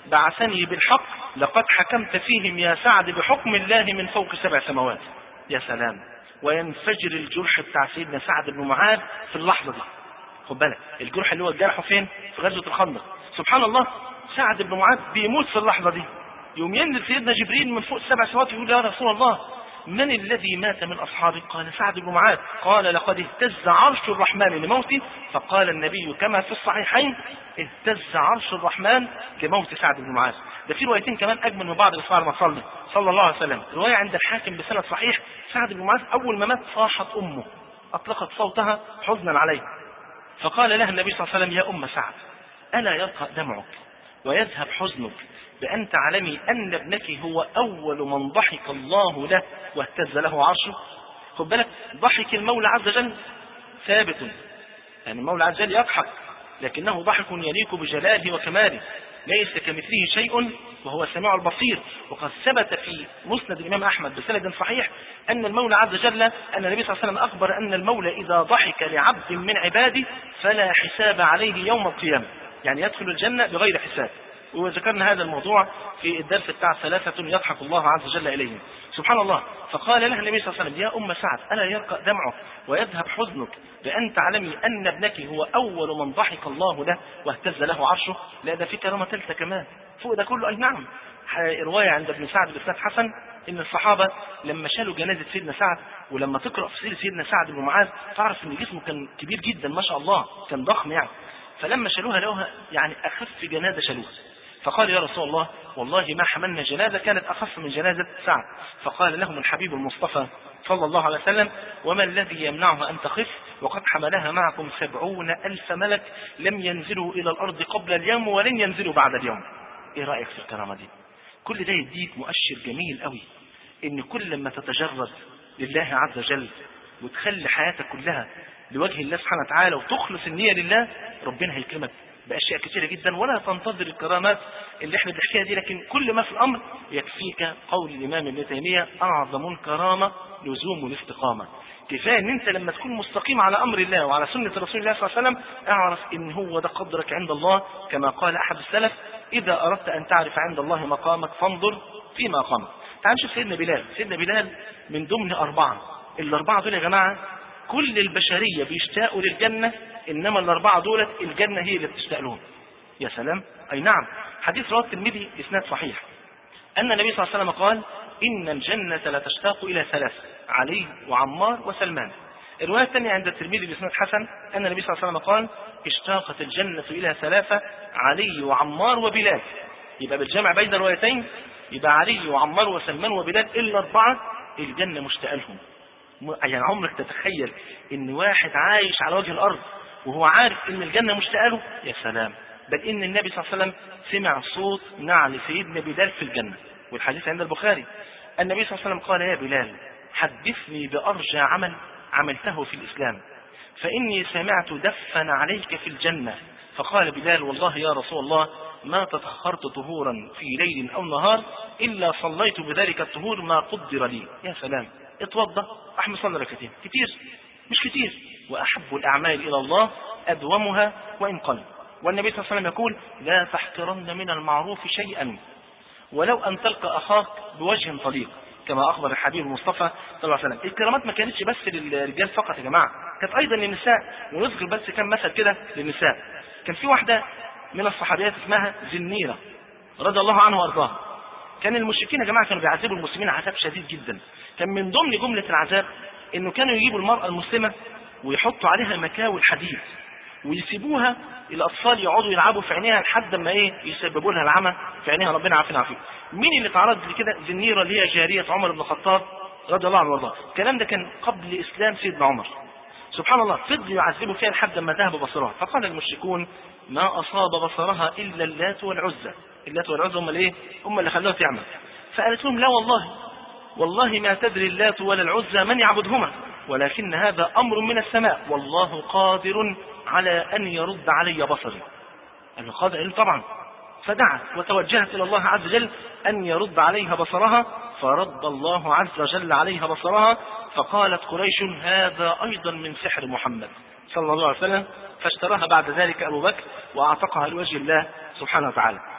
بعثني بالحق لقد حكمت فيهم يا سعد بحكم الله من فوق سبع سماوات يا سلام وينفجر الجرح بتاع سيدنا سعد بن معاذ في اللحظة دي خد بالك الجرح اللي هو جرحه فين في غزوة الخندق سبحان الله سعد بن معاذ بيموت في اللحظة دي يوم ينزل سيدنا جبريل من فوق السبع سماوات يقول يا رسول الله من الذي مات من أصحابك قال سعد بن معاذ قال لقد اهتز عرش الرحمن لموتي فقال النبي كما في الصحيحين اهتز عرش الرحمن كموت سعد بن معاذ ده في روايتين كمان أجمل من بعض الإصحاب ما صلى صلى الله عليه وسلم رواية عند الحاكم بسند صحيح سعد بن معاذ أول ما مات صاحت أمه أطلقت صوتها حزنا عليه فقال لها النبي صلى الله عليه وسلم يا أم سعد ألا يلقى دمعك ويذهب حزنك بأن تعلمي أن ابنك هو أول من ضحك الله له واهتز له عرشه خد بالك ضحك المولى عز وجل ثابت يعني المولى عز وجل يضحك لكنه ضحك يليق بجلاله وكماله ليس كمثله شيء وهو السميع البصير وقد ثبت في مسند الإمام أحمد بسند صحيح أن المولى عز وجل أن النبي صلى الله عليه وسلم أخبر أن المولى إذا ضحك لعبد من عباده فلا حساب عليه يوم القيامة يعني يدخل الجنة بغير حساب وذكرنا هذا الموضوع في الدرس بتاع ثلاثة يضحك الله عز وجل إليهم سبحان الله فقال لها النبي صلى الله عليه وسلم يا أم سعد ألا يرقى دمعك ويذهب حزنك بأن تعلمي أن ابنك هو أول من ضحك الله له واهتز له عرشه لا ده في كرامة ثالثة كمان فوق ده كله أي نعم رواية عند ابن سعد بن حسن ان الصحابة لما شالوا جنازة سيدنا سعد ولما تقرأ في سيرة سيدنا سعد بن معاذ تعرف ان جسمه كان كبير جدا ما شاء الله كان ضخم يعني فلما شالوها لقوها يعني اخف جنازة شالوها فقال يا رسول الله والله ما حملنا جنازة كانت أخف من جنازة سعد فقال لهم الحبيب المصطفى صلى الله عليه وسلم وما الذي يمنعها أن تخف وقد حملها معكم سبعون ألف ملك لم ينزلوا إلى الأرض قبل اليوم ولن ينزلوا بعد اليوم إيه رأيك في الكرامة دي كل ده يديك مؤشر جميل قوي إن كل لما تتجرد لله عز وجل وتخلي حياتك كلها لوجه الله سبحانه وتعالى وتخلص النية لله ربنا هيكرمك بأشياء كثيرة جدا ولا تنتظر الكرامات اللي احنا بنحكيها دي لكن كل ما في الأمر يكفيك قول الإمام ابن تيمية أعظم الكرامة لزوم الاستقامة كفاية ان انت لما تكون مستقيم على امر الله وعلى سنة رسول الله صلى الله عليه وسلم اعرف ان هو ده قدرك عند الله كما قال احد السلف اذا اردت ان تعرف عند الله مقامك فانظر في مقامك تعال نشوف سيدنا بلال سيدنا بلال من ضمن اربعة الاربعة دول يا جماعة كل البشرية بيشتاقوا للجنة انما الاربعه دولت الجنه هي اللي بتشتاق لهم يا سلام اي نعم حديث رواه الترمذي اسناد صحيح ان النبي صلى الله عليه وسلم قال ان الجنه لا تشتاق الى ثلاث علي وعمار وسلمان الرواية الثانية عند الترمذي بإسناد حسن أن النبي صلى الله عليه وسلم قال اشتاقت الجنة إلى ثلاثة علي وعمار وبلال يبقى بالجمع بين الروايتين يبقى علي وعمار وسلمان وبلال إلا أربعة الجنة مشتاقة لهم يعني عمرك تتخيل إن واحد عايش على وجه الأرض وهو عارف ان الجنه مشتاقه له يا سلام بل ان النبي صلى الله عليه وسلم سمع صوت نعل سيدنا بلال في الجنه والحديث عند البخاري النبي صلى الله عليه وسلم قال يا بلال حدثني بارجى عمل عملته في الاسلام فاني سمعت دفا عليك في الجنه فقال بلال والله يا رسول الله ما تطهرت طهورا في ليل او نهار الا صليت بذلك الطهور ما قدر لي يا سلام اتوضا احمد صلى ركعتين كتير مش كتير وأحب الأعمال إلى الله أدومها وإن قل والنبي صلى الله عليه وسلم يقول لا تحقرن من المعروف شيئا ولو أن تلقى أخاك بوجه طليق كما أخبر الحبيب المصطفى صلى الله عليه وسلم الكرامات ما كانتش بس للرجال فقط يا جماعة كانت أيضا للنساء ونذكر بس كم مثل كده للنساء كان في واحدة من الصحابيات اسمها زنيرة رضي الله عنها وارضاها كان المشركين يا جماعة كانوا بيعذبوا المسلمين عذاب شديد جدا كان من ضمن جملة العذاب انه كانوا يجيبوا المرأة المسلمة ويحطوا عليها مكاوي الحديد ويسيبوها الاطفال يقعدوا يلعبوا في عينيها لحد ما ايه يسببوا لها العمى في عينيها ربنا عافينا عافيه مين اللي تعرض لكده زنيره اللي هي جاريه عمر بن الخطاب رضي الله عنه وارضاه الكلام ده كان قبل اسلام سيدنا عمر سبحان الله فضلوا يعذبوا فيها لحد ما ذهب بصرها فقال المشركون ما اصاب بصرها الا اللات والعزى اللات والعزى هم الايه هم اللي خلوها تعمل فقالت لهم لا والله والله ما تدري اللات ولا العزى من يعبدهما ولكن هذا أمر من السماء والله قادر على أن يرد علي بصري أنا قادر طبعا فدعت وتوجهت إلى الله عز وجل أن يرد عليها بصرها فرد الله عز وجل عليها بصرها فقالت قريش هذا أيضا من سحر محمد صلى الله عليه وسلم فاشتراها بعد ذلك أبو بكر وأعتقها لوجه الله سبحانه وتعالى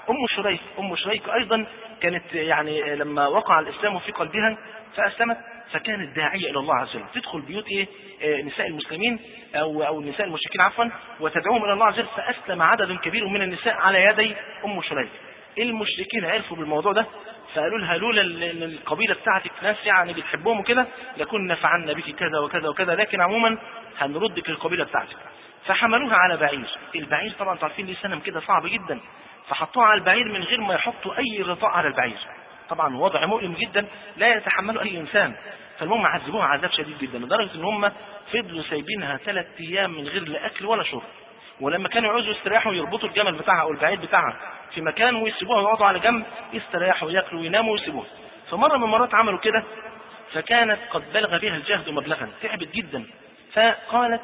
ام شريك ام شريك ايضا كانت يعني لما وقع الاسلام في قلبها فاسلمت فكانت داعيه الى الله عز وجل تدخل بيوت ايه آه، نساء المسلمين او او نساء المشركين عفوا وتدعوهم الى الله عز وجل فاسلم عدد كبير من النساء على يدي ام شريك المشركين عرفوا بالموضوع ده فقالوا لها لولا ال- القبيله بتاعتك ناس يعني بتحبهم وكده لكنا فعلنا بك كذا وكذا وكذا لكن عموما هنردك للقبيله بتاعتك فحملوها على بعير البعير طبعا انتوا عارفين ليه سنم كده صعب جدا فحطوها على البعير من غير ما يحطوا اي غطاء على البعير طبعا وضع مؤلم جدا لا يتحمله اي انسان فالمهم عذبوها عذاب شديد جدا لدرجه ان هم فضلوا سايبينها ثلاث ايام من غير لا اكل ولا شرب ولما كانوا يعوزوا يستريحوا يربطوا الجمل بتاعها او البعير بتاعها في مكان ويسيبوها ويقعدوا على جنب يستريحوا وياكلوا ويناموا ويسيبوها فمره من المرات عملوا كده فكانت قد بلغ بها الجهد مبلغا تعبت جدا فقالت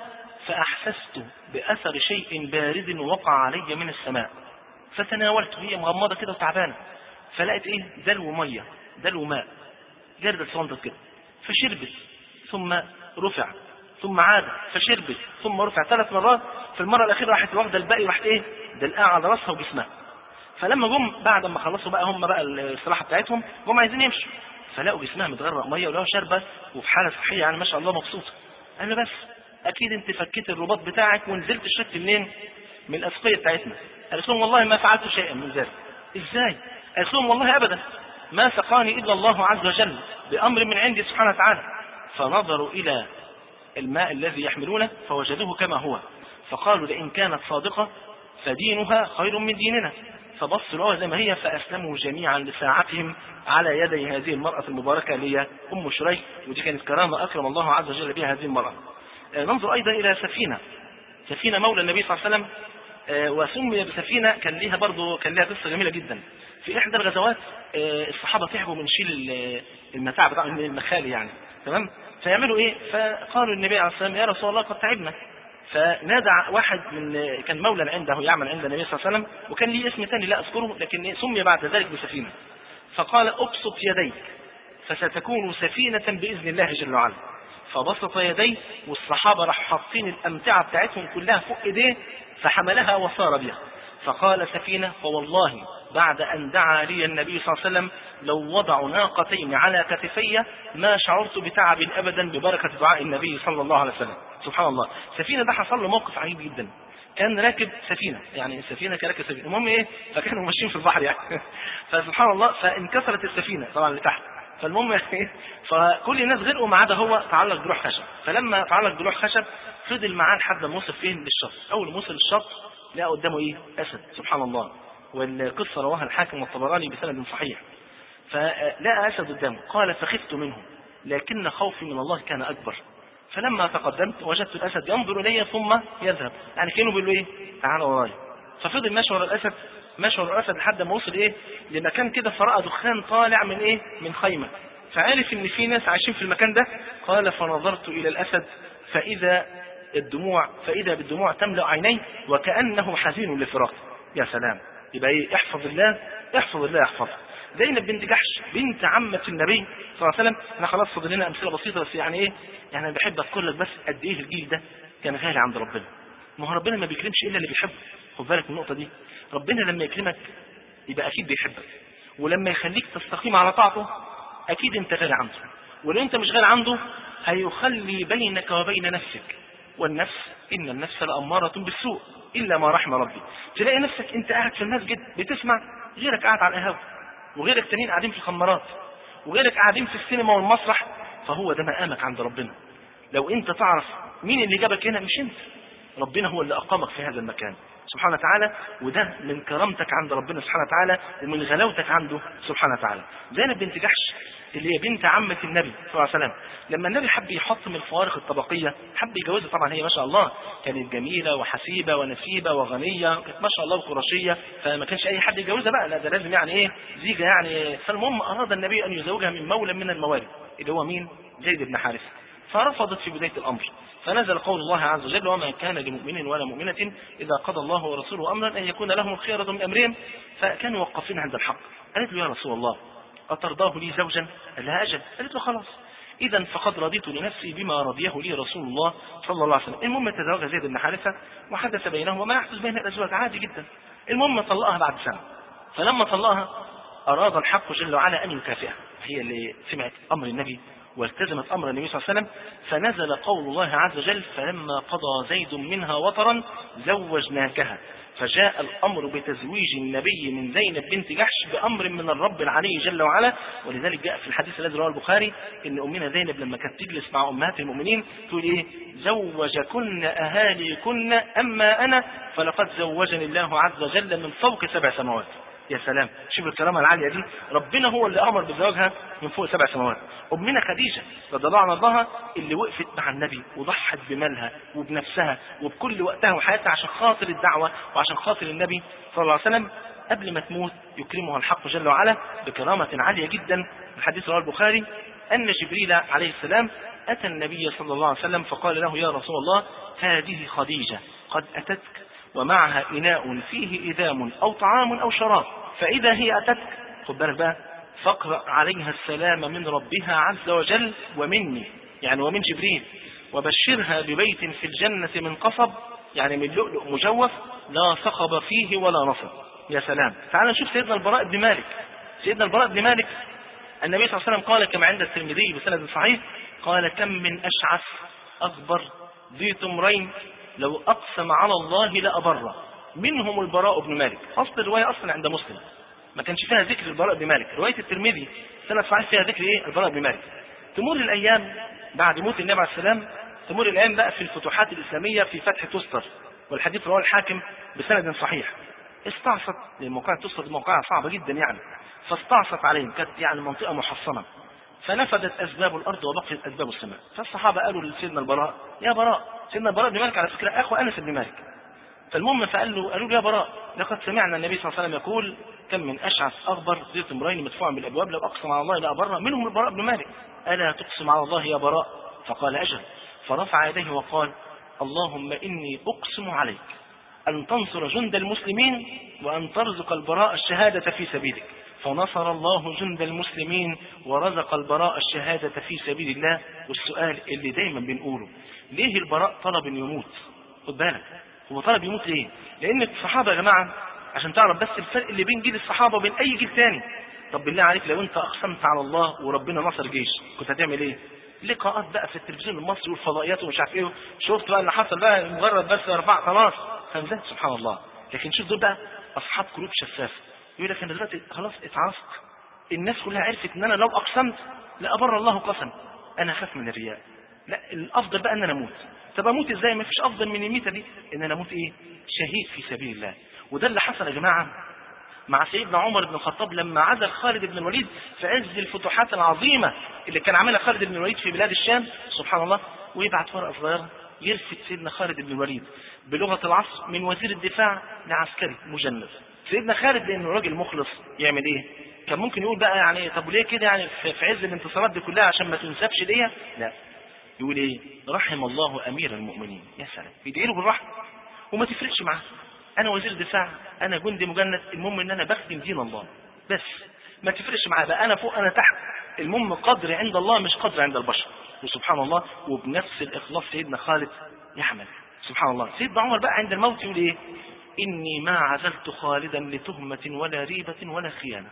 فاحسست باثر شيء بارد وقع علي من السماء فتناولته هي مغمضه كده وتعبانه فلقيت ايه دلو ميه دلو ماء جرد صندت كده فشربت ثم رفع ثم عاد فشربت ثم رفع ثلاث مرات في المره الاخيره راحت واخده الباقي راحت ايه دلقاها على راسها وجسمها فلما جم بعد ما خلصوا بقى هم بقى الاستراحه بتاعتهم جم عايزين يمشوا فلقوا جسمها متغرق ميه ولقوا شاربه وفي حاله صحيه يعني ما شاء الله مبسوطه قال له بس اكيد انت فكيت الرباط بتاعك ونزلت الشك منين من الاسقيه بتاعتنا قالت لهم والله ما فعلت شيئا من ذلك ازاي قالت لهم والله ابدا ما سقاني الا الله عز وجل بامر من عندي سبحانه وتعالى فنظروا الى الماء الذي يحملونه فوجدوه كما هو فقالوا لئن كانت صادقه فدينها خير من ديننا فبصوا لها زي ما هي فاسلموا جميعا لساعتهم على يدي هذه المراه المباركه اللي هي ام شريك ودي كانت كرامه اكرم الله عز وجل بها هذه المراه. آه، ننظر ايضا الى سفينه سفينه مولى النبي صلى الله عليه وسلم آه، وسمي بسفينه كان ليها برضه كان ليها قصه جميله جدا. في احدى الغزوات آه، الصحابه تعبوا من شيل ال- المتاع بتاع المخالي يعني تمام؟ فيعملوا ايه؟ فقالوا النبي عليه الصلاه والسلام يا رسول الله قد تعبنا فنادى واحد من كان مولى عنده يعمل عند النبي صلى الله عليه وسلم وكان ليه اسم ثاني لا اذكره لكن سمي بعد ذلك بسفينه فقال ابسط يديك فستكون سفينه باذن الله جل وعلا فبسط يديه والصحابه راحوا حاطين الامتعه بتاعتهم كلها فوق ايديه فحملها وصار بها فقال سفينه فوالله بعد ان دعا لي النبي صلى الله عليه وسلم لو وضعوا ناقتين على كتفي ما شعرت بتعب ابدا ببركه دعاء النبي صلى الله عليه وسلم سبحان الله سفينه ده حصل له موقف عجيب جدا كان راكب سفينه يعني السفينه كان راكب سفينه المهم ايه فكانوا ماشيين في البحر يعني فسبحان الله فانكسرت السفينه طبعا اللي تحت فالمهم يعني فكل الناس غرقوا ما عدا هو تعلق بلوح خشب فلما تعلق بلوح خشب فضل معاه لحد ما وصل فين للشط اول ما وصل الشط لقى قدامه ايه اسد سبحان الله والقصه رواها الحاكم والطبراني بسند صحيح فلقى اسد قدامه قال فخفت منه لكن خوفي من الله كان اكبر فلما تقدمت وجدت الاسد ينظر الي ثم يذهب يعني كانه بيقول له ايه تعال ورايا ففضل ماشي ورا الاسد ماشي ورا الاسد لحد ما وصل ايه لمكان كده فراى دخان طالع من ايه من خيمه فعرف ان في ناس عايشين في المكان ده قال فنظرت الى الاسد فاذا الدموع فاذا بالدموع تملا عينيه وكانه حزين لفراقه يا سلام يبقى ايه احفظ الله احفظ الله يحفظك زينب بنت جحش بنت عمة النبي صلى الله عليه وسلم احنا خلاص فاضل لنا امثله بسيطه بس يعني ايه يعني انا بحب اذكر لك بس قد ايه الجيل ده كان غالي عند ربنا ما هو ربنا ما بيكرمش الا اللي بيحبه خد بالك من النقطه دي ربنا لما يكرمك يبقى اكيد بيحبك ولما يخليك تستقيم على طاعته اكيد انت غالي عنده ولو انت مش غالي عنده هيخلي بينك وبين نفسك والنفس ان النفس لاماره بالسوء الا ما رحم ربي تلاقي نفسك انت قاعد في المسجد بتسمع غيرك قاعد على القهوه وغيرك تانيين قاعدين في الخمارات وغيرك قاعدين في السينما والمسرح فهو ده مقامك عند ربنا لو انت تعرف مين اللي جابك هنا مش انت ربنا هو اللي اقامك في هذا المكان سبحانه وتعالى وده من كرامتك عند ربنا سبحانه وتعالى ومن غلاوتك عنده سبحانه وتعالى زينب بنت جحش اللي هي بنت عمة النبي صلى الله عليه وسلم لما النبي حب يحط من الفوارق الطبقية حب يجوزها طبعا هي ما شاء الله كانت جميلة وحسيبة ونسيبة وغنية كانت ما شاء الله وقرشية فما كانش أي حد يجوزها بقى لا ده لازم يعني إيه زيجة يعني فالمهم أراد النبي أن يزوجها من مولى من الموالي اللي هو مين؟ زيد بن حارثة فرفضت في بداية الأمر فنزل قول الله عز وجل وما كان لمؤمن ولا مؤمنة إذا قضى الله ورسوله أمرا أن يكون لهم الخيرة من أمرهم فكانوا موقفين عند الحق قالت له يا رسول الله أترضاه لي زوجا قال لها أجل قالت له خلاص إذا فقد رضيت لنفسي بما رضيه لي رسول الله صلى الله عليه وسلم المهم تزوج زيد بن حارثة وحدث بينهما ما يحدث بين الأزواج عادي جدا المهم طلقها بعد سنة فلما طلقها أراد الحق جل وعلا أن يكافئها هي اللي سمعت أمر النبي والتزمت أمر النبي صلى الله عليه وسلم فنزل قول الله عز وجل فلما قضى زيد منها وطرا زوجناكها فجاء الأمر بتزويج النبي من زينب بنت جحش بأمر من الرب العلي جل وعلا ولذلك جاء في الحديث الذي رواه البخاري إن أمنا زينب لما كانت تجلس مع أمهات المؤمنين تقول إيه زوجكن أهاليكن أما أنا فلقد زوجني الله عز وجل من فوق سبع سماوات يا سلام شوف الكرامة العالية دي ربنا هو اللي أمر بزواجها من فوق سبع سماوات أمنا خديجة رضي الله عنها اللي وقفت مع النبي وضحت بمالها وبنفسها وبكل وقتها وحياتها عشان خاطر الدعوة وعشان خاطر النبي صلى الله عليه وسلم قبل ما تموت يكرمها الحق جل وعلا بكرامة عالية جدا الحديث رواه البخاري أن جبريل عليه السلام أتى النبي صلى الله عليه وسلم فقال له يا رسول الله هذه خديجة قد أتتك ومعها إناء فيه إذام أو طعام أو شراب فإذا هي أتتك خد بالك بقى فاقرأ عليها السلام من ربها عز وجل ومني يعني ومن جبريل وبشرها ببيت في الجنة من قصب يعني من لؤلؤ مجوف لا صخب فيه ولا نصب يا سلام تعال نشوف سيدنا البراء بن مالك سيدنا البراء بن مالك النبي صلى الله عليه وسلم قال كما عند الترمذي بسند صحيح قال كم من أشعث أكبر ذي تمرين لو أقسم على الله لأبره منهم البراء بن مالك أصل الرواية أصلا عند مسلم ما كانش فيها ذكر البراء بن مالك رواية الترمذي سنة صحيح فيها ذكر إيه البراء بن مالك تمر الأيام بعد موت النبي عليه السلام تمر الأيام بقى في الفتوحات الإسلامية في فتح تستر والحديث رواه الحاكم بسند صحيح استعصت موقع تستر موقعها صعبة جدا يعني فاستعصت عليهم كانت يعني منطقة محصنة فنفدت أسباب الأرض وبقيت أسباب السماء فالصحابة قالوا لسيدنا البراء يا براء سيدنا البراء بن مالك على فكرة أخو أنس بن مالك فالمهم فقال له قالوا له يا براء لقد سمعنا النبي صلى الله عليه وسلم يقول كم من أشعث أغبر ذي امرين مدفوعا بالأبواب لو أقسم على الله لأبر منهم البراء بن مالك ألا تقسم على الله يا براء فقال أجل فرفع يديه وقال اللهم إني أقسم عليك أن تنصر جند المسلمين وأن ترزق البراء الشهادة في سبيلك فنصر الله جند المسلمين ورزق البراء الشهادة في سبيل الله والسؤال اللي دايما بنقوله ليه البراء طلب انه يموت خد بالك هو طلب يموت ليه لان الصحابة يا جماعة عشان تعرف بس الفرق اللي بين جيل الصحابة وبين اي جيل تاني طب بالله عليك لو انت اقسمت على الله وربنا نصر جيش كنت هتعمل ايه لقاءات بقى في التلفزيون المصري والفضائيات ومش عارف ايه شفت بقى اللي حصل بقى مجرد بس اربع خلاص خمسات سبحان الله لكن شوف دول بقى اصحاب قلوب شفافه يقول لك انا دلوقتي خلاص اتعرفت الناس كلها عرفت ان انا لو اقسمت لابر الله قسم انا اخاف من الرياء لا الافضل بقى ان انا اموت طب اموت ازاي ما فيش افضل من الميته دي ان انا اموت ايه شهيد في سبيل الله وده اللي حصل يا جماعه مع سيدنا عمر بن الخطاب لما عزل خالد بن الوليد في عز الفتوحات العظيمه اللي كان عاملها خالد بن الوليد في بلاد الشام سبحان الله ويبعت ورقه صغيره يرفد سيدنا خالد بن الوليد بلغه العصر من وزير الدفاع لعسكري مجند سيدنا خالد لانه راجل مخلص يعمل ايه كان ممكن يقول بقى يعني طب ليه كده يعني في عز الانتصارات دي كلها عشان ما تنسبش ليا لا يقول ايه رحم الله امير المؤمنين يا سلام بيدعي له بالرحمه وما تفرقش معاه انا وزير دفاع انا جندي مجند المهم ان انا بخدم دين الله بس ما تفرقش معاه بقى انا فوق انا تحت المهم قدر عند الله مش قدر عند البشر وسبحان الله وبنفس الاخلاص سيدنا خالد يحمل سبحان الله سيدنا عمر بقى عند الموت يقول ايه إني ما عزلت خالدا لتهمة ولا ريبة ولا خيانة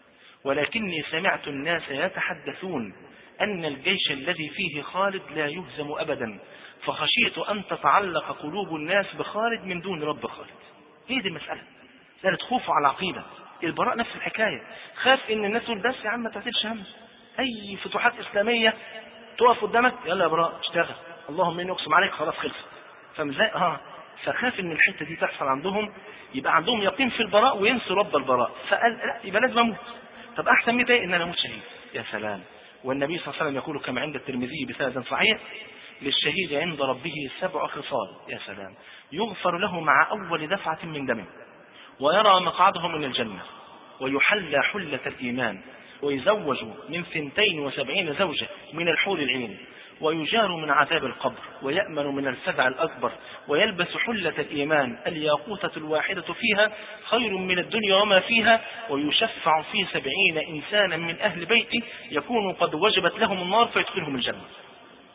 ولكني سمعت الناس يتحدثون أن الجيش الذي فيه خالد لا يهزم أبدا فخشيت أن تتعلق قلوب الناس بخالد من دون رب خالد هي دي المسألة كانت خوف على العقيدة البراء نفس الحكاية خاف ان الناس تقول بس يا عم ما تعتلش هم اي فتوحات اسلامية تقف قدامك يلا يا براء اشتغل اللهم اني اقسم عليك خلاص خلصت فمزاي اه فخاف ان الحته دي تحصل عندهم يبقى عندهم يقين في البراء وينسوا رب البراء فقال لا يبقى لازم اموت طب احسن ميت ايه ان انا اموت شهيد يا سلام والنبي صلى الله عليه وسلم يقول كما عند الترمذي بسند صحيح للشهيد عند ربه سبع خصال يا سلام يغفر له مع اول دفعه من دمه ويرى مقعده من الجنه ويحلى حله الايمان ويزوج من ثنتين وسبعين زوجة من الحور العين ويجار من عذاب القبر ويأمن من الفزع الأكبر ويلبس حلة الإيمان الياقوتة الواحدة فيها خير من الدنيا وما فيها ويشفع في سبعين إنسانا من أهل بيته يكون قد وجبت لهم النار فيدخلهم الجنة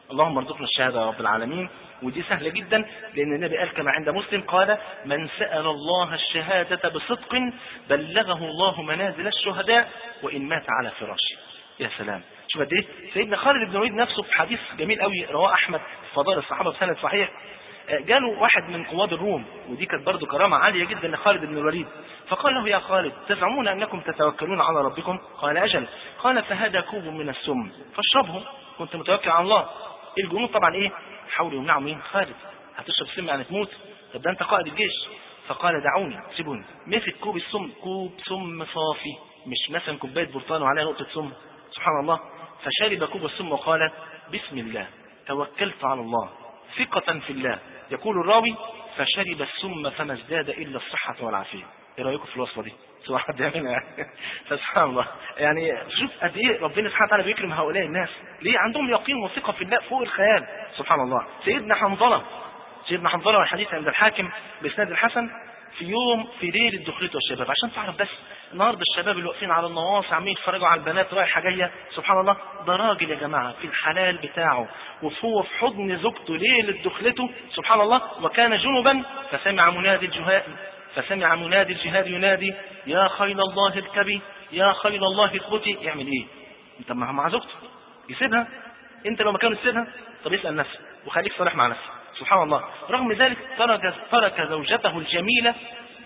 اللهم ارزقنا الشهاده يا رب العالمين ودي سهله جدا لان النبي قال كما عند مسلم قال من سال الله الشهاده بصدق بلغه الله منازل الشهداء وان مات على فراشه يا سلام شوف قد ايه سيدنا خالد بن الوليد نفسه في حديث جميل قوي رواه احمد في فضائل الصحابه بسند صحيح جاله واحد من قواد الروم ودي كانت برضه كرامة عالية جدا لخالد بن الوليد فقال له يا خالد تزعمون أنكم تتوكلون على ربكم قال أجل قال فهذا كوب من السم فاشربه كنت متوكل على الله الجنود طبعا إيه حاولوا يمنعوا مين خالد هتشرب سم يعني تموت طب ده أنت قائد الجيش فقال دعوني سيبوني مسك كوب السم كوب سم صافي مش مثلا كوباية برتقال وعليها نقطة سم سبحان الله فشرب كوب السم وقال بسم الله توكلت على الله ثقة في الله يقول الراوي فشرب السم فما ازداد الا الصحه والعافيه ايه رايكم في الوصفه دي سواء حد يعملها فسبحان الله يعني شوف قد ايه ربنا سبحانه وتعالى بيكرم هؤلاء الناس ليه عندهم يقين وثقه في الله فوق الخيال سبحان الله سيدنا حنظله سيدنا حنظله والحديث عند الحاكم باسناد الحسن في يوم في ليله دخلته الشباب عشان تعرف بس النهارده الشباب اللي واقفين على النواصي عمالين يتفرجوا على البنات رايحه جايه سبحان الله ده راجل يا جماعه في الحلال بتاعه وهو في حضن زوجته ليله دخلته سبحان الله وكان جنبا فسمع منادي الجهاد فسمع منادي الجهاد ينادي يا خيل الله اركبي يا خيل الله اثبتي يعمل ايه؟ انت مع مع زوجته يسيبها انت لو مكانه تسيبها طب اسال نفسك وخليك صالح مع نفسك سبحان الله رغم ذلك ترك ترك زوجته الجميله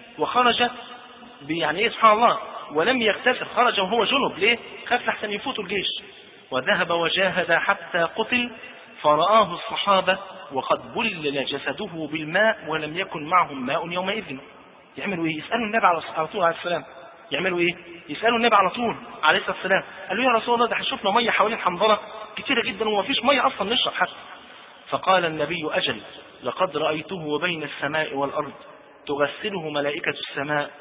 وخرج يعني ايه سبحان الله ولم يغتسل خرج وهو جنب ليه؟ خاف لحسن يفوت الجيش وذهب وجاهد حتى قتل فرآه الصحابة وقد بلل جسده بالماء ولم يكن معهم ماء يومئذ يعملوا ايه؟ يسألوا النبي على طول عليه السلام يعملوا ايه؟ يسألوا النبي على طول عليه الصلاة والسلام قال له يا رسول الله ده هنشوفنا مية حوالين حنظلة كتيرة جدا ومفيش مية أصلا نشرب حتى فقال النبي أجل لقد رأيته بين السماء والأرض تغسله ملائكة السماء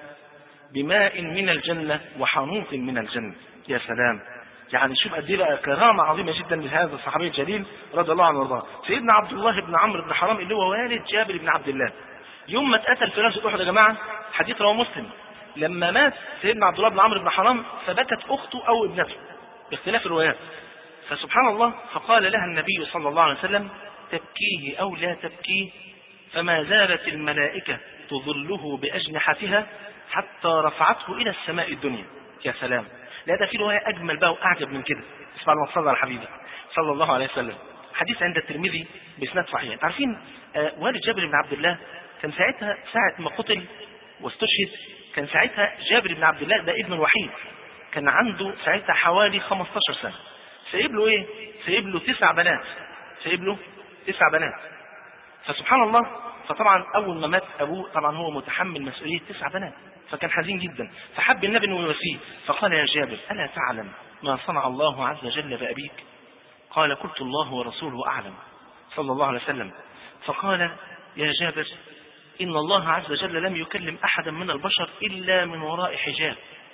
بماء من الجنة وحنوط من الجنة يا سلام يعني شوف قد ايه بقى كرامة عظيمة جدا لهذا الصحابي الجليل رضي الله عنه وارضاه سيدنا عبد الله بن عمرو بن حرام اللي هو والد جابر بن عبد الله يوم ما اتقتل في غزوة أحد يا جماعة حديث رواه مسلم لما مات سيدنا عبد الله بن عمرو بن حرام فبكت أخته أو ابنته باختلاف الروايات فسبحان الله فقال لها النبي صلى الله عليه وسلم تبكيه أو لا تبكيه فما زالت الملائكة تظله بأجنحتها حتى رفعته إلى السماء الدنيا يا سلام لا ده في رواية أجمل بقى وأعجب من كده اسمع ما صلى على حبيبي صلى الله عليه وسلم حديث عند الترمذي بإسناد صحيح عارفين آه والد جابر بن عبد الله كان ساعتها ساعة ما قتل واستشهد كان ساعتها جابر بن عبد الله ده ابنه الوحيد كان عنده ساعتها حوالي 15 سنة سايب له ايه؟ سايب له تسع بنات سايب له تسع بنات فسبحان الله فطبعا اول ما مات ابوه طبعا هو متحمل مسؤوليه تسع بنات فكان حزين جدا فحب النبي انه يواسيه فقال يا جابر الا تعلم ما صنع الله عز وجل بابيك قال قلت الله ورسوله اعلم صلى الله عليه وسلم فقال يا جابر ان الله عز وجل لم يكلم احدا من البشر الا من وراء حجاب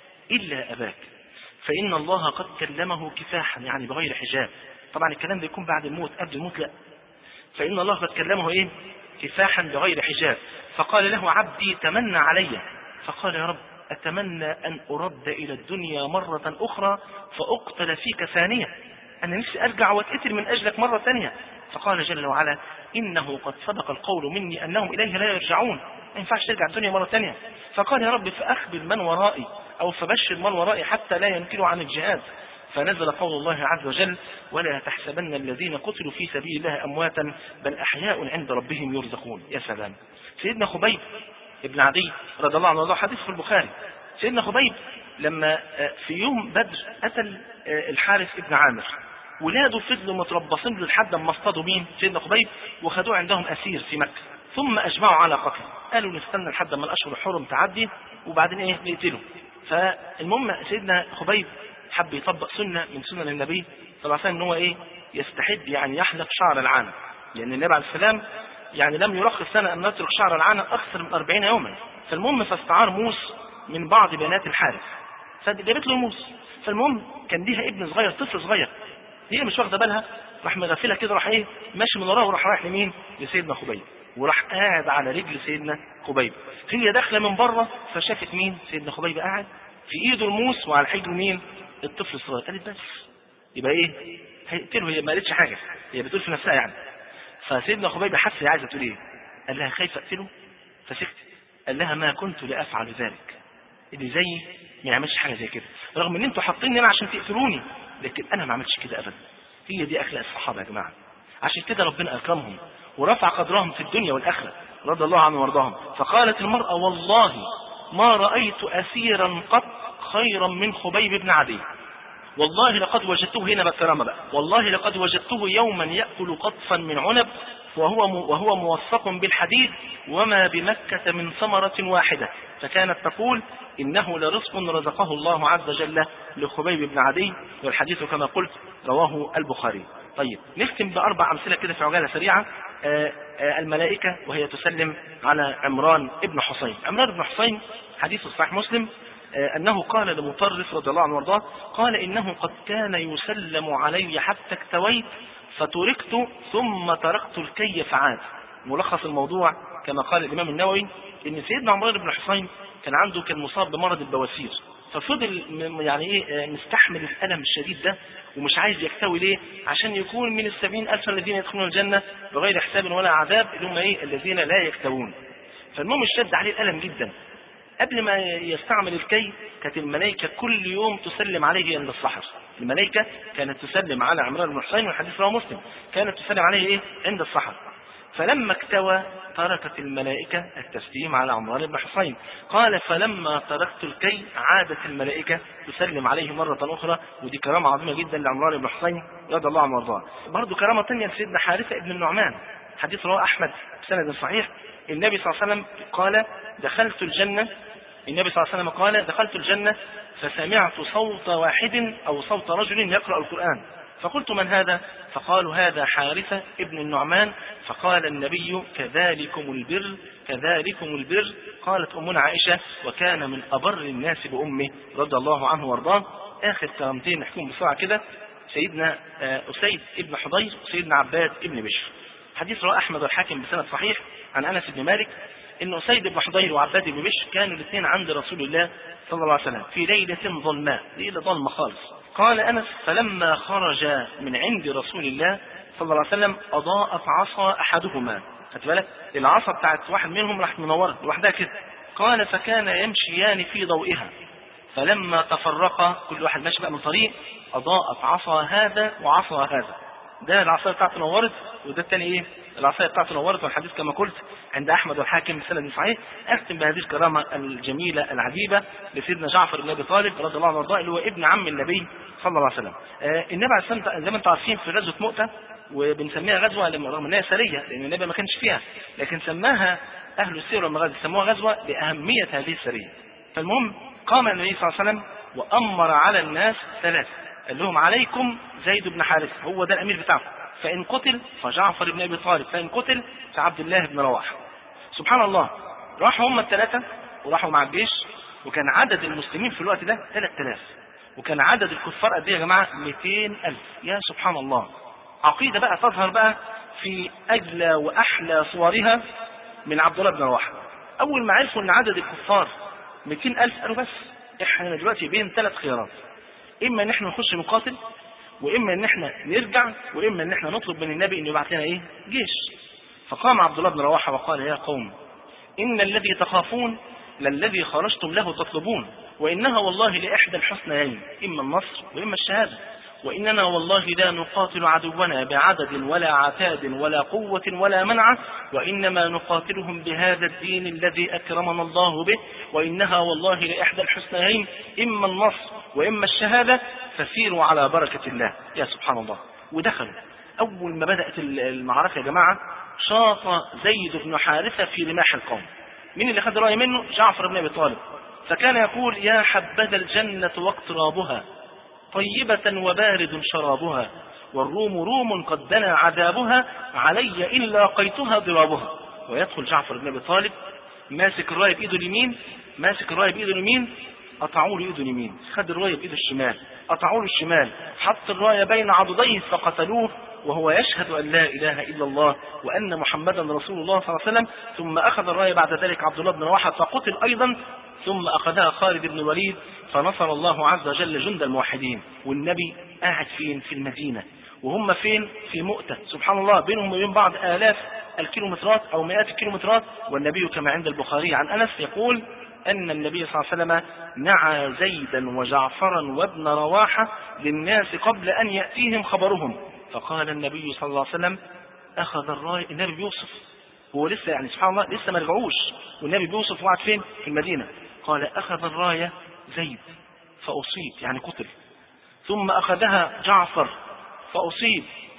الا اباك فان الله قد كلمه كفاحا يعني بغير حجاب طبعا الكلام ده يكون بعد الموت قبل الموت لا فإن الله قد كلمه إيه كفاحا بغير حجاب فقال له عبدي تمنى علي فقال يا رب أتمنى أن أرد إلى الدنيا مرة أخرى فأقتل فيك ثانية أنا نفسي أرجع وأتقتل من أجلك مرة ثانية فقال جل وعلا إنه قد سبق القول مني أنهم إليه لا يرجعون ما ينفعش ترجع الدنيا مرة ثانية فقال يا رب فأخبر من ورائي أو فبشر من ورائي حتى لا ينكروا عن الجهاد فنزل قول الله عز وجل ولا تحسبن الذين قتلوا في سبيل الله أمواتا بل أحياء عند ربهم يرزقون يا سلام سيدنا خبيب ابن عدي رضي الله عنه حديث في البخاري سيدنا خبيب لما في يوم بدر قتل الحارث ابن عامر ولاده فضلوا متربصين له لحد ما اصطادوا مين سيدنا خبيب وخدوه عندهم اسير في مكه ثم اجمعوا على قتله قالوا نستنى لحد ما الاشهر الحرم تعدي وبعدين ايه نقتله فالمهم سيدنا خبيب حب يطبق سنه من سنن النبي صلى الله عليه وسلم ان هو ايه يستحب يعني يحلق شعر العانه لان النبي عليه السلام يعني لم يرخص لنا ان نترك شعر العانه اكثر من 40 يوما فالمهم فاستعار موس من بعض بنات الحارث فجابت له موس فالمهم كان ليها ابن صغير طفل صغير هي مش واخده بالها راح مغفله كده راح ايه ماشي من وراه وراح رايح لمين لسيدنا خبيب وراح قاعد على رجل سيدنا خبيب هي داخله من بره فشافت مين سيدنا خبيب قاعد في ايده الموس وعلى حجره مين الطفل الصغير قالت بس يبقى ايه هيقتله هي ما قالتش حاجه هي بتقول في نفسها يعني فسيدنا خبيب حس هي عايزه تقول ايه قال لها خايف اقتله فسكت قال لها ما كنت لافعل ذلك اللي زيي ما يعملش حاجه زي كده رغم ان انتوا حاطيني انا عشان تقتلوني لكن انا ما عملتش كده ابدا هي دي اخلاق الصحابه يا جماعه عشان كده ربنا اكرمهم ورفع قدرهم في الدنيا والاخره رضي الله عنهم وارضاهم فقالت المراه والله ما رايت اسيرا قط خيرا من خبيب بن عدي والله لقد وجدته هنا بالكرامه بقى والله لقد وجدته يوما ياكل قطفا من عنب وهو وهو موثق بالحديد وما بمكة من ثمرة واحدة فكانت تقول إنه لرزق رزقه الله عز وجل لخبيب بن عدي والحديث كما قلت رواه البخاري طيب نختم بأربع أمثلة كده في عجالة سريعة آآ آآ الملائكة وهي تسلم على عمران ابن حسين عمران بن حسين حديث صحيح مسلم أنه قال لمطرف رضي الله عنه وارضاه قال إنه قد كان يسلم علي حتى اكتويت فتركت ثم تركت الكي فعاد ملخص الموضوع كما قال الإمام النووي إن سيدنا عمران بن حسين كان عنده كان مصاب بمرض البواسير ففضل يعني ايه مستحمل الالم الشديد ده ومش عايز يكتوي ليه؟ عشان يكون من السبعين الف الذين يدخلون الجنه بغير حساب ولا عذاب اللي هم ايه؟ الذين لا يكتوون. فالمهم اشتد عليه الالم جدا. قبل ما يستعمل الكي كانت الملائكة كل يوم تسلم عليه عند السحر الملائكة كانت تسلم على عمران بن حسين والحديث رواه مسلم كانت تسلم عليه ايه عند السحر فلما اكتوى تركت الملائكة التسليم على عمران بن حسين قال فلما تركت الكي عادت الملائكة تسلم عليه مرة أخرى ودي كرامة عظيمة جدا لعمران بن حسين رضي الله عنه وارضاه برضه كرامة ثانية لسيدنا حارثة بن النعمان حديث رواه أحمد بسند صحيح النبي صلى الله عليه وسلم قال دخلت الجنة النبي صلى الله عليه وسلم قال دخلت الجنة فسمعت صوت واحد أو صوت رجل يقرأ القرآن فقلت من هذا فقالوا هذا حارثة ابن النعمان فقال النبي كذلكم البر كذلكم البر قالت أمنا عائشة وكان من أبر الناس بأمه رضي الله عنه وارضاه آخر كلامتين نحكم بسرعة كده سيدنا أسيد ابن حضير وسيدنا عباد ابن بشر حديث رواه أحمد والحاكم بسند صحيح عن أنس بن مالك ان اسيد بن حضير وعباد بن بشر كانوا الاثنين عند رسول الله صلى الله عليه وسلم في ليله ظلماء ليله ظلمه خالص قال انس فلما خرج من عند رسول الله صلى الله عليه وسلم اضاءت عصا احدهما خدت بالك العصا بتاعت واحد منهم راح منوره لوحدها كده قال فكان يمشيان في ضوئها فلما تفرقا كل واحد ماشي بقى من طريق اضاءت عصا هذا وعصا هذا ده العصايه بتاعته نورت وده الثاني ايه العصايه بتاعته نورت والحديث كما قلت عند احمد والحاكم بسند صحيح اختم بهذه الكرامه الجميله العجيبه لسيدنا جعفر بن ابي طالب رضي الله عنه وارضاه اللي هو ابن عم النبي صلى الله عليه وسلم آه النبي عليه الصلاه والسلام زي ما انتم عارفين في غزوه مؤته وبنسميها غزوه رغم انها سريه لان النبي ما كانش فيها لكن سماها اهل السير والمغازي سموها غزوه لاهميه هذه السريه فالمهم قام النبي صلى الله عليه وسلم وامر على الناس ثلاثه قال لهم عليكم زيد بن حارثه هو ده الامير بتاعكم فان قتل فجعفر بن ابي طالب فان قتل فعبد الله بن رواحه سبحان الله راحوا هم الثلاثه وراحوا مع الجيش وكان عدد المسلمين في الوقت ده 3000 وكان عدد الكفار قد ايه يا جماعه 200000 يا سبحان الله عقيده بقى تظهر بقى في اجلى واحلى صورها من عبد الله بن رواحه اول ما عرفوا ان عدد الكفار 200000 قالوا بس احنا دلوقتي بين ثلاث خيارات اما ان احنا نخش نقاتل واما ان احنا نرجع واما ان احنا نطلب من النبي انه يبعث لنا ايه جيش فقام عبد الله بن رواحه وقال يا قوم ان الذي تخافون للذي خرجتم له تطلبون وانها والله لاحدى الحسنيين اما النصر واما الشهاده واننا والله لا نقاتل عدونا بعدد ولا عتاد ولا قوه ولا منعه وانما نقاتلهم بهذا الدين الذي اكرمنا الله به وانها والله لاحدى الحسنيين اما النصر واما الشهاده فسيروا على بركه الله يا سبحان الله ودخلوا اول ما بدات المعركه يا جماعه شاط زيد بن حارثه في رماح القوم مين اللي خد راي منه جعفر بن ابي طالب فكان يقول يا حبذا الجنه واقترابها طيبة وبارد شرابها والروم روم قد دنا عذابها علي إن لاقيتها ضرابها ويدخل جعفر بن أبي طالب ماسك الراية بإيده اليمين ماسك الراية بإيده اليمين قطعوا له إيده اليمين خد الراية بإيده الشمال قطعوا له الشمال حط الراية بين عضديه فقتلوه وهو يشهد أن لا إله إلا الله وأن محمدا رسول الله صلى الله عليه وسلم ثم أخذ الراية بعد ذلك عبد الله بن رواحة فقتل أيضا ثم أخذها خالد بن الوليد فنصر الله عز وجل جند الموحدين والنبي قاعد فين في المدينة وهم فين في مؤتة سبحان الله بينهم وبين بعض آلاف الكيلومترات أو مئات الكيلومترات والنبي كما عند البخاري عن أنس يقول أن النبي صلى الله عليه وسلم نعى زيدا وجعفرا وابن رواحة للناس قبل أن يأتيهم خبرهم فقال النبي صلى الله عليه وسلم أخذ الراية النبي بيوصف هو لسه يعني سبحان الله لسه ما رجعوش والنبي بيوصف وقعد فين في المدينة قال أخذ الراية زيد فأصيب يعني قتل ثم أخذها جعفر فأصيب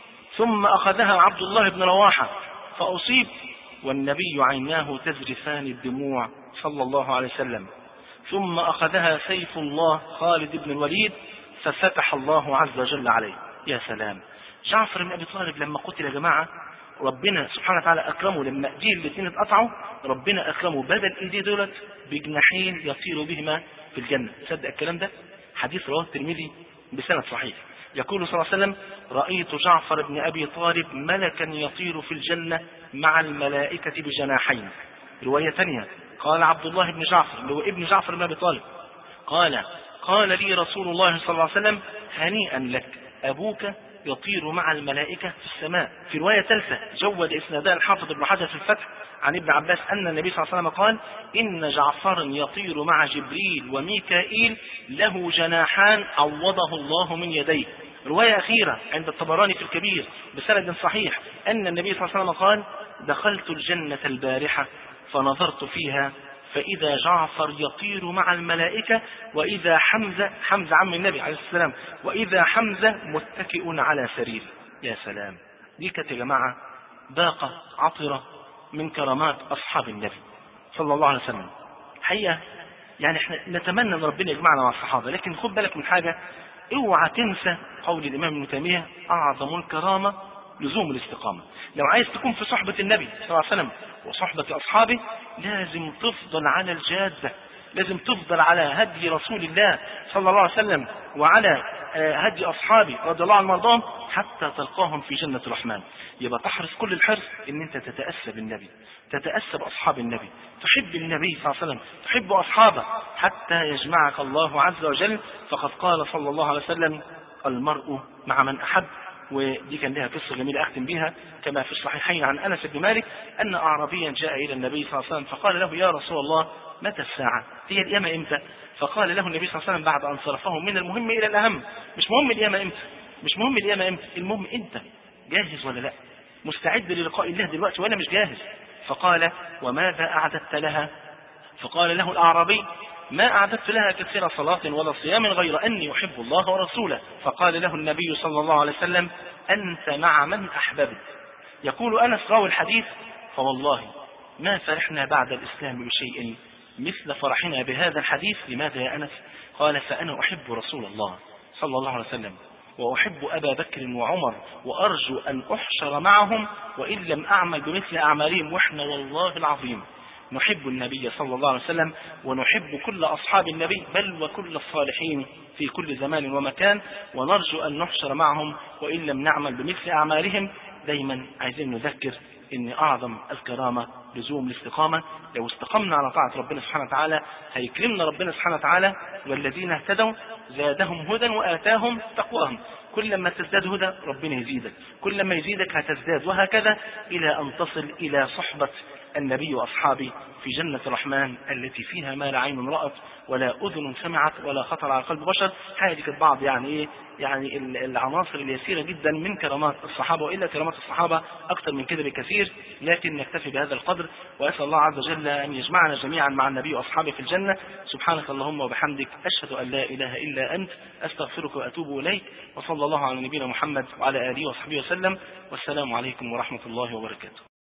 ثم أخذها عبد الله بن رواحة فأصيب والنبي عيناه تذرفان الدموع صلى الله عليه وسلم ثم أخذها سيف الله خالد بن الوليد ففتح الله عز وجل عليه يا سلام جعفر بن أبي طالب لما قتل يا جماعة ربنا سبحانه وتعالى أكرمه لما إيديه الاثنين اتقطعوا ربنا أكرمه بدل إيديه دولت بجناحين يطير بهما في الجنة تصدق الكلام ده حديث رواه الترمذي بسند صحيح يقول صلى الله عليه وسلم رأيت جعفر بن أبي طالب ملكا يطير في الجنة مع الملائكة بجناحين رواية ثانية قال عبد الله بن جعفر اللي هو ابن جعفر بن أبي طالب قال قال لي رسول الله صلى الله عليه وسلم هنيئا لك أبوك يطير مع الملائكة في السماء في رواية ثالثة جود إسنادها الحافظ ابن حجر في الفتح عن ابن عباس أن النبي صلى الله عليه وسلم قال إن جعفرا يطير مع جبريل وميكائيل له جناحان عوضه الله من يديه رواية أخيرة عند الطبراني في الكبير بسند صحيح أن النبي صلى الله عليه وسلم قال دخلت الجنة البارحة فنظرت فيها فإذا جعفر يطير مع الملائكة وإذا حمزة حمزة عم النبي عليه السلام وإذا حمزة متكئ على سرير يا سلام دي كانت يا جماعة باقة عطرة من كرامات أصحاب النبي صلى الله عليه وسلم حقيقة يعني احنا نتمنى ان ربنا يجمعنا مع الصحابة لكن خد بالك من حاجة اوعى تنسى قول الامام ابن تيمية اعظم الكرامة لزوم الاستقامة لو عايز تكون في صحبة النبي صلى الله عليه وسلم وصحبة أصحابه لازم تفضل على الجادة لازم تفضل على هدي رسول الله صلى الله عليه وسلم وعلى هدي أصحابه رضي الله عنهم وارضاهم حتى تلقاهم في جنة الرحمن يبقى تحرص كل الحرص ان انت تتأسى بالنبي تتأسى بأصحاب النبي تحب النبي صلى الله عليه وسلم تحب أصحابه حتى يجمعك الله عز وجل فقد قال صلى الله عليه وسلم المرء مع من أحب ودي كان لها قصة جميلة أختم بها كما في الصحيحين عن أنس بن مالك أن أعرابيا جاء إلى النبي صلى الله عليه وسلم فقال له يا رسول الله متى الساعة هي القيامة إمتى فقال له النبي صلى الله عليه وسلم بعد أن صرفه من المهم إلى الأهم مش مهم القيامة إمتى مش مهم القيامة إمتى المهم أنت جاهز ولا لا مستعد للقاء الله دلوقتي ولا مش جاهز فقال وماذا أعددت لها فقال له الأعرابي ما أعددت لها كثير صلاة ولا صيام غير أني أحب الله ورسوله فقال له النبي صلى الله عليه وسلم أنت مع من أحببت يقول أنس راوي الحديث فوالله ما فرحنا بعد الإسلام بشيء مثل فرحنا بهذا الحديث لماذا يا أنس قال فأنا أحب رسول الله صلى الله عليه وسلم وأحب أبا بكر وعمر وأرجو أن أحشر معهم وإن لم أعمل بمثل أعمالهم وإحنا والله العظيم نحب النبي صلى الله عليه وسلم ونحب كل أصحاب النبي بل وكل الصالحين في كل زمان ومكان ونرجو أن نحشر معهم وإن لم نعمل بمثل أعمالهم دايما عايزين نذكر ان اعظم الكرامه لزوم الاستقامه لو استقمنا على طاعه ربنا سبحانه وتعالى هيكرمنا ربنا سبحانه وتعالى والذين اهتدوا زادهم هدى واتاهم تقواهم كل ما تزداد هدى ربنا يزيدك كل ما يزيدك هتزداد وهكذا الى ان تصل الى صحبه النبي واصحابه في جنه الرحمن التي فيها ما لا عين رات ولا اذن سمعت ولا خطر على قلب بشر هذه كانت بعض يعني ايه يعني العناصر اليسيره جدا من كرامات الصحابه والا كرامات الصحابه اكثر من كده بكثير لكن نكتفي بهذا القدر واسال الله عز وجل ان يجمعنا جميعا مع النبي واصحابه في الجنه سبحانك اللهم وبحمدك اشهد ان لا اله الا انت استغفرك واتوب اليك وصلى الله على نبينا محمد وعلى اله وصحبه وسلم والسلام عليكم ورحمه الله وبركاته